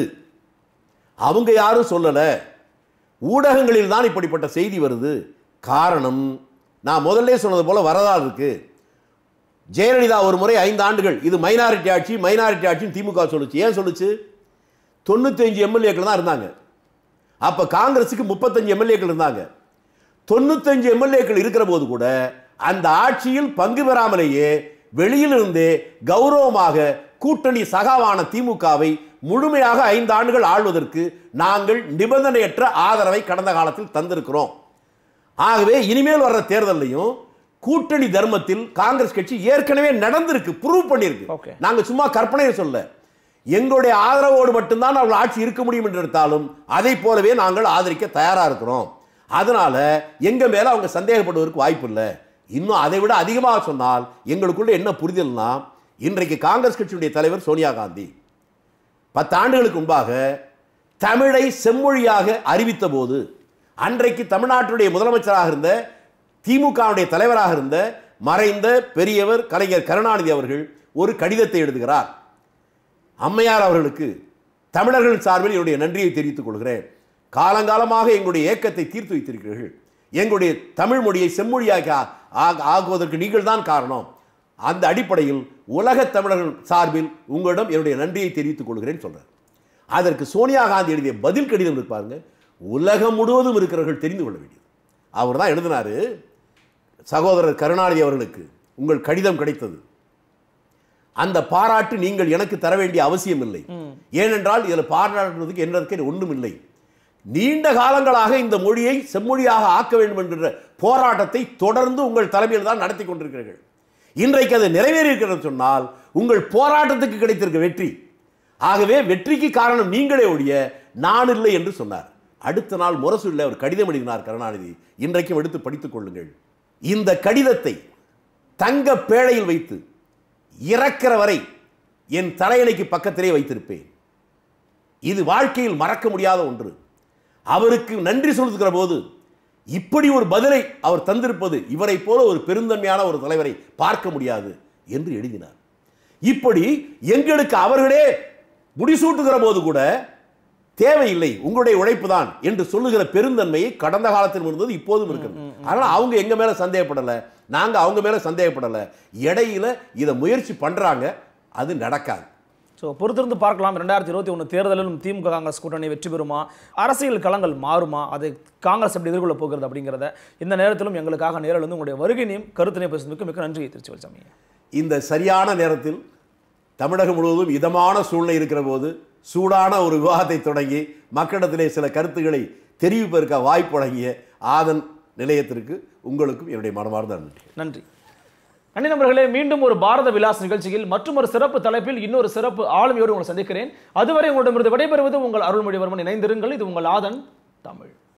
அவங்க யாரும் சொல்லல ஊடகங்களில் தான் இப்படிப்பட்ட செய்தி வருது காரணம் நான் முதல்ல சொன்னது போல வரலாறு இருக்கு ஜெயலலிதா ஒரு முறை ஐந்து ஆண்டுகள் இது மைனாரிட்டி ஆட்சி மைனாரிட்டி ஆட்சின்னு திமுக சொல்லுச்சு ஏன் சொல்லுச்சு தொண்ணூத்தஞ்சு எம்எல்ஏக்கள் தான் இருந்தாங்க அப்ப காங்கிரஸுக்கு முப்பத்தஞ்சு எம்எல்ஏக்கள் இருந்தாங்க தொண்ணூத்தஞ்சு எம்எல்ஏக்கள் இருக்கிற போது கூட அந்த ஆட்சியில் பங்கு பெறாமலேயே வெளியிலிருந்தே கௌரவமாக கூட்டணி சகாவான திமுகவை முழுமையாக ஐந்து ஆண்டுகள் ஆள்வதற்கு நாங்கள் நிபந்தனையற்ற ஆதரவை கடந்த காலத்தில் தந்திருக்கிறோம் ஆகவே இனிமேல் வர்ற தேர்தலையும் கூட்டணி தர்மத்தில் காங்கிரஸ் கட்சி ஏற்கனவே நடந்திருக்கு ப்ரூவ் Okay. பண்ணியிருக்கு நாங்க சும்மா கற்பனையை சொல்ல எங்களுடைய ஆதரவோடு மட்டும்தான் அவர்கள் ஆட்சி இருக்க முடியும் என்று எடுத்தாலும் அதை போலவே நாங்கள் ஆதரிக்க தயாரா இருக்கிறோம் அதனால எங்க மேல அவங்க சந்தேகப்படுவதற்கு வாய்ப்பு இல்லை இன்னும் அதை விட அதிகமாக சொன்னால் எங்களுக்குள்ள என்ன புரிதல்னா இன்றைக்கு காங்கிரஸ் கட்சியுடைய தலைவர் சோனியா காந்தி பத்து ஆண்டுகளுக்கு முன்பாக தமிழை செம்மொழியாக அறிவித்த போது அன்றைக்கு தமிழ்நாட்டுடைய முதலமைச்சராக இருந்த திமுகவுடைய தலைவராக இருந்த மறைந்த பெரியவர் கலைஞர் கருணாநிதி அவர்கள் ஒரு கடிதத்தை எழுதுகிறார் அம்மையார் அவர்களுக்கு தமிழர்கள் சார்பில் என்னுடைய நன்றியை தெரிவித்துக் கொள்கிறேன் காலங்காலமாக எங்களுடைய ஏக்கத்தை தீர்த்து வைத்திருக்கிறீர்கள் எங்களுடைய தமிழ் மொழியை செம்மொழியாக்கி ஆ- ஆ- ஆக்குவதற்கு நீங்கள் தான் காரணம் அந்த அடிப்படையில் உலகத் தமிழர்கள் சார்பில் உங்களிடம் என்னுடைய நன்றியை தெரிவித்துக் கொள்கிறேன் சொல்றார் அதற்கு சோனியா காந்தி எழுதிய பதில் கடிதம் இருப்பாருங்க உலகம் முழுவதும் இருக்கிறவர்கள் தெரிந்து கொள்ள வேண்டியது அவர் தான் எழுதினாரு சகோதரர் கருணாநிதி அவர்களுக்கு உங்கள் கடிதம் கிடைத்தது அந்த பாராட்டு நீங்கள் எனக்கு தர வேண்டிய அவசியம் இல்லை ஏனென்றால் இதில் பாராட்டுறதுக்கு என்னதுக்கு ஒன்றும் இல்லை நீண்ட காலங்களாக இந்த மொழியை செம்மொழியாக ஆக்க வேண்டும் என்கிற போராட்டத்தை தொடர்ந்து உங்கள் தலைமையில் தான் நடத்தி கொண்டிருக்கிறீர்கள் இன்றைக்கு அது நிறைவேறியிருக்கிறது சொன்னால் உங்கள் போராட்டத்துக்கு கிடைத்திருக்க வெற்றி ஆகவே வெற்றிக்கு காரணம் நீங்களே ஒழிய நான் இல்லை என்று சொன்னார் அடுத்த நாள் முரசொலியில் அவர் கடிதம் எழுதினார் கருணாநிதி இன்றைக்கும் எடுத்து படித்துக் கொள்ளுங்கள் இந்த கடிதத்தை தங்க பேழையில் வைத்து இறக்கிற வரை என் தலையணைக்கு பக்கத்திலே வைத்திருப்பேன் இது வாழ்க்கையில் மறக்க முடியாத ஒன்று அவருக்கு நன்றி செலுத்துகிற போது இப்படி ஒரு பதிலை அவர் தந்திருப்பது இவரை போல ஒரு பெருந்தன்மையான ஒரு தலைவரை பார்க்க முடியாது என்று எழுதினார் இப்படி எங்களுக்கு அவர்களே முடிசூட்டுகிற போது கூட தேவையில்லை உங்களுடைய உழைப்பு தான் என்று சொல்லுகிற பெருந்தன்மையை கடந்த காலத்தில் இருந்தது இப்போதும் இருக்கிறது அதனால அவங்க எங்க மேல சந்தேகப்படல நாங்க அவங்க மேல சந்தேகப்படல இடையில இதை முயற்சி பண்றாங்க அது நடக்காது ஸோ பொறுத்திருந்து பார்க்கலாம் ரெண்டாயிரத்தி இருபத்தி ஒன்று தேர்தலிலும் திமுக காங்கிரஸ் கூட்டணி வெற்றி பெறுமா அரசியல் களங்கள் மாறுமா அதை காங்கிரஸ் எப்படி எதிர்கொள்ள போகிறது அப்படிங்கிறத இந்த நேரத்திலும் எங்களுக்காக நேரில் வந்து உங்களுடைய வருகையினையும் கருத்தினையும் பேசுவதற்கு மிக்க நன்றி திருச்சி வச்சாமி இந்த சரியான நேரத்தில் தமிழகம் முழுவதும் இதமான சூழ்நிலை இருக்கிற போது சூடான ஒரு விவாதத்தை தொடங்கி மக்களிடத்திலே சில கருத்துக்களை தெரிவிப்பதற்காக வாய்ப்பு வழங்கிய ஆதன் நிலையத்திற்கு உங்களுக்கும் என்னுடைய மனமார்ந்த நன்றி நன்றி நன்றி நண்பர்களே மீண்டும் ஒரு பாரத விலாஸ் நிகழ்ச்சியில் மற்றும் ஒரு சிறப்பு தலைப்பில் இன்னொரு சிறப்பு ஆளுமையோடு உங்களை சந்திக்கிறேன் அதுவரை உங்களிடமிருந்து விடைபெறுவது உங்கள் அருள்மொழிவர்மன் இணைந்திருங்கள் இது உங்கள் ஆதன் தமிழ்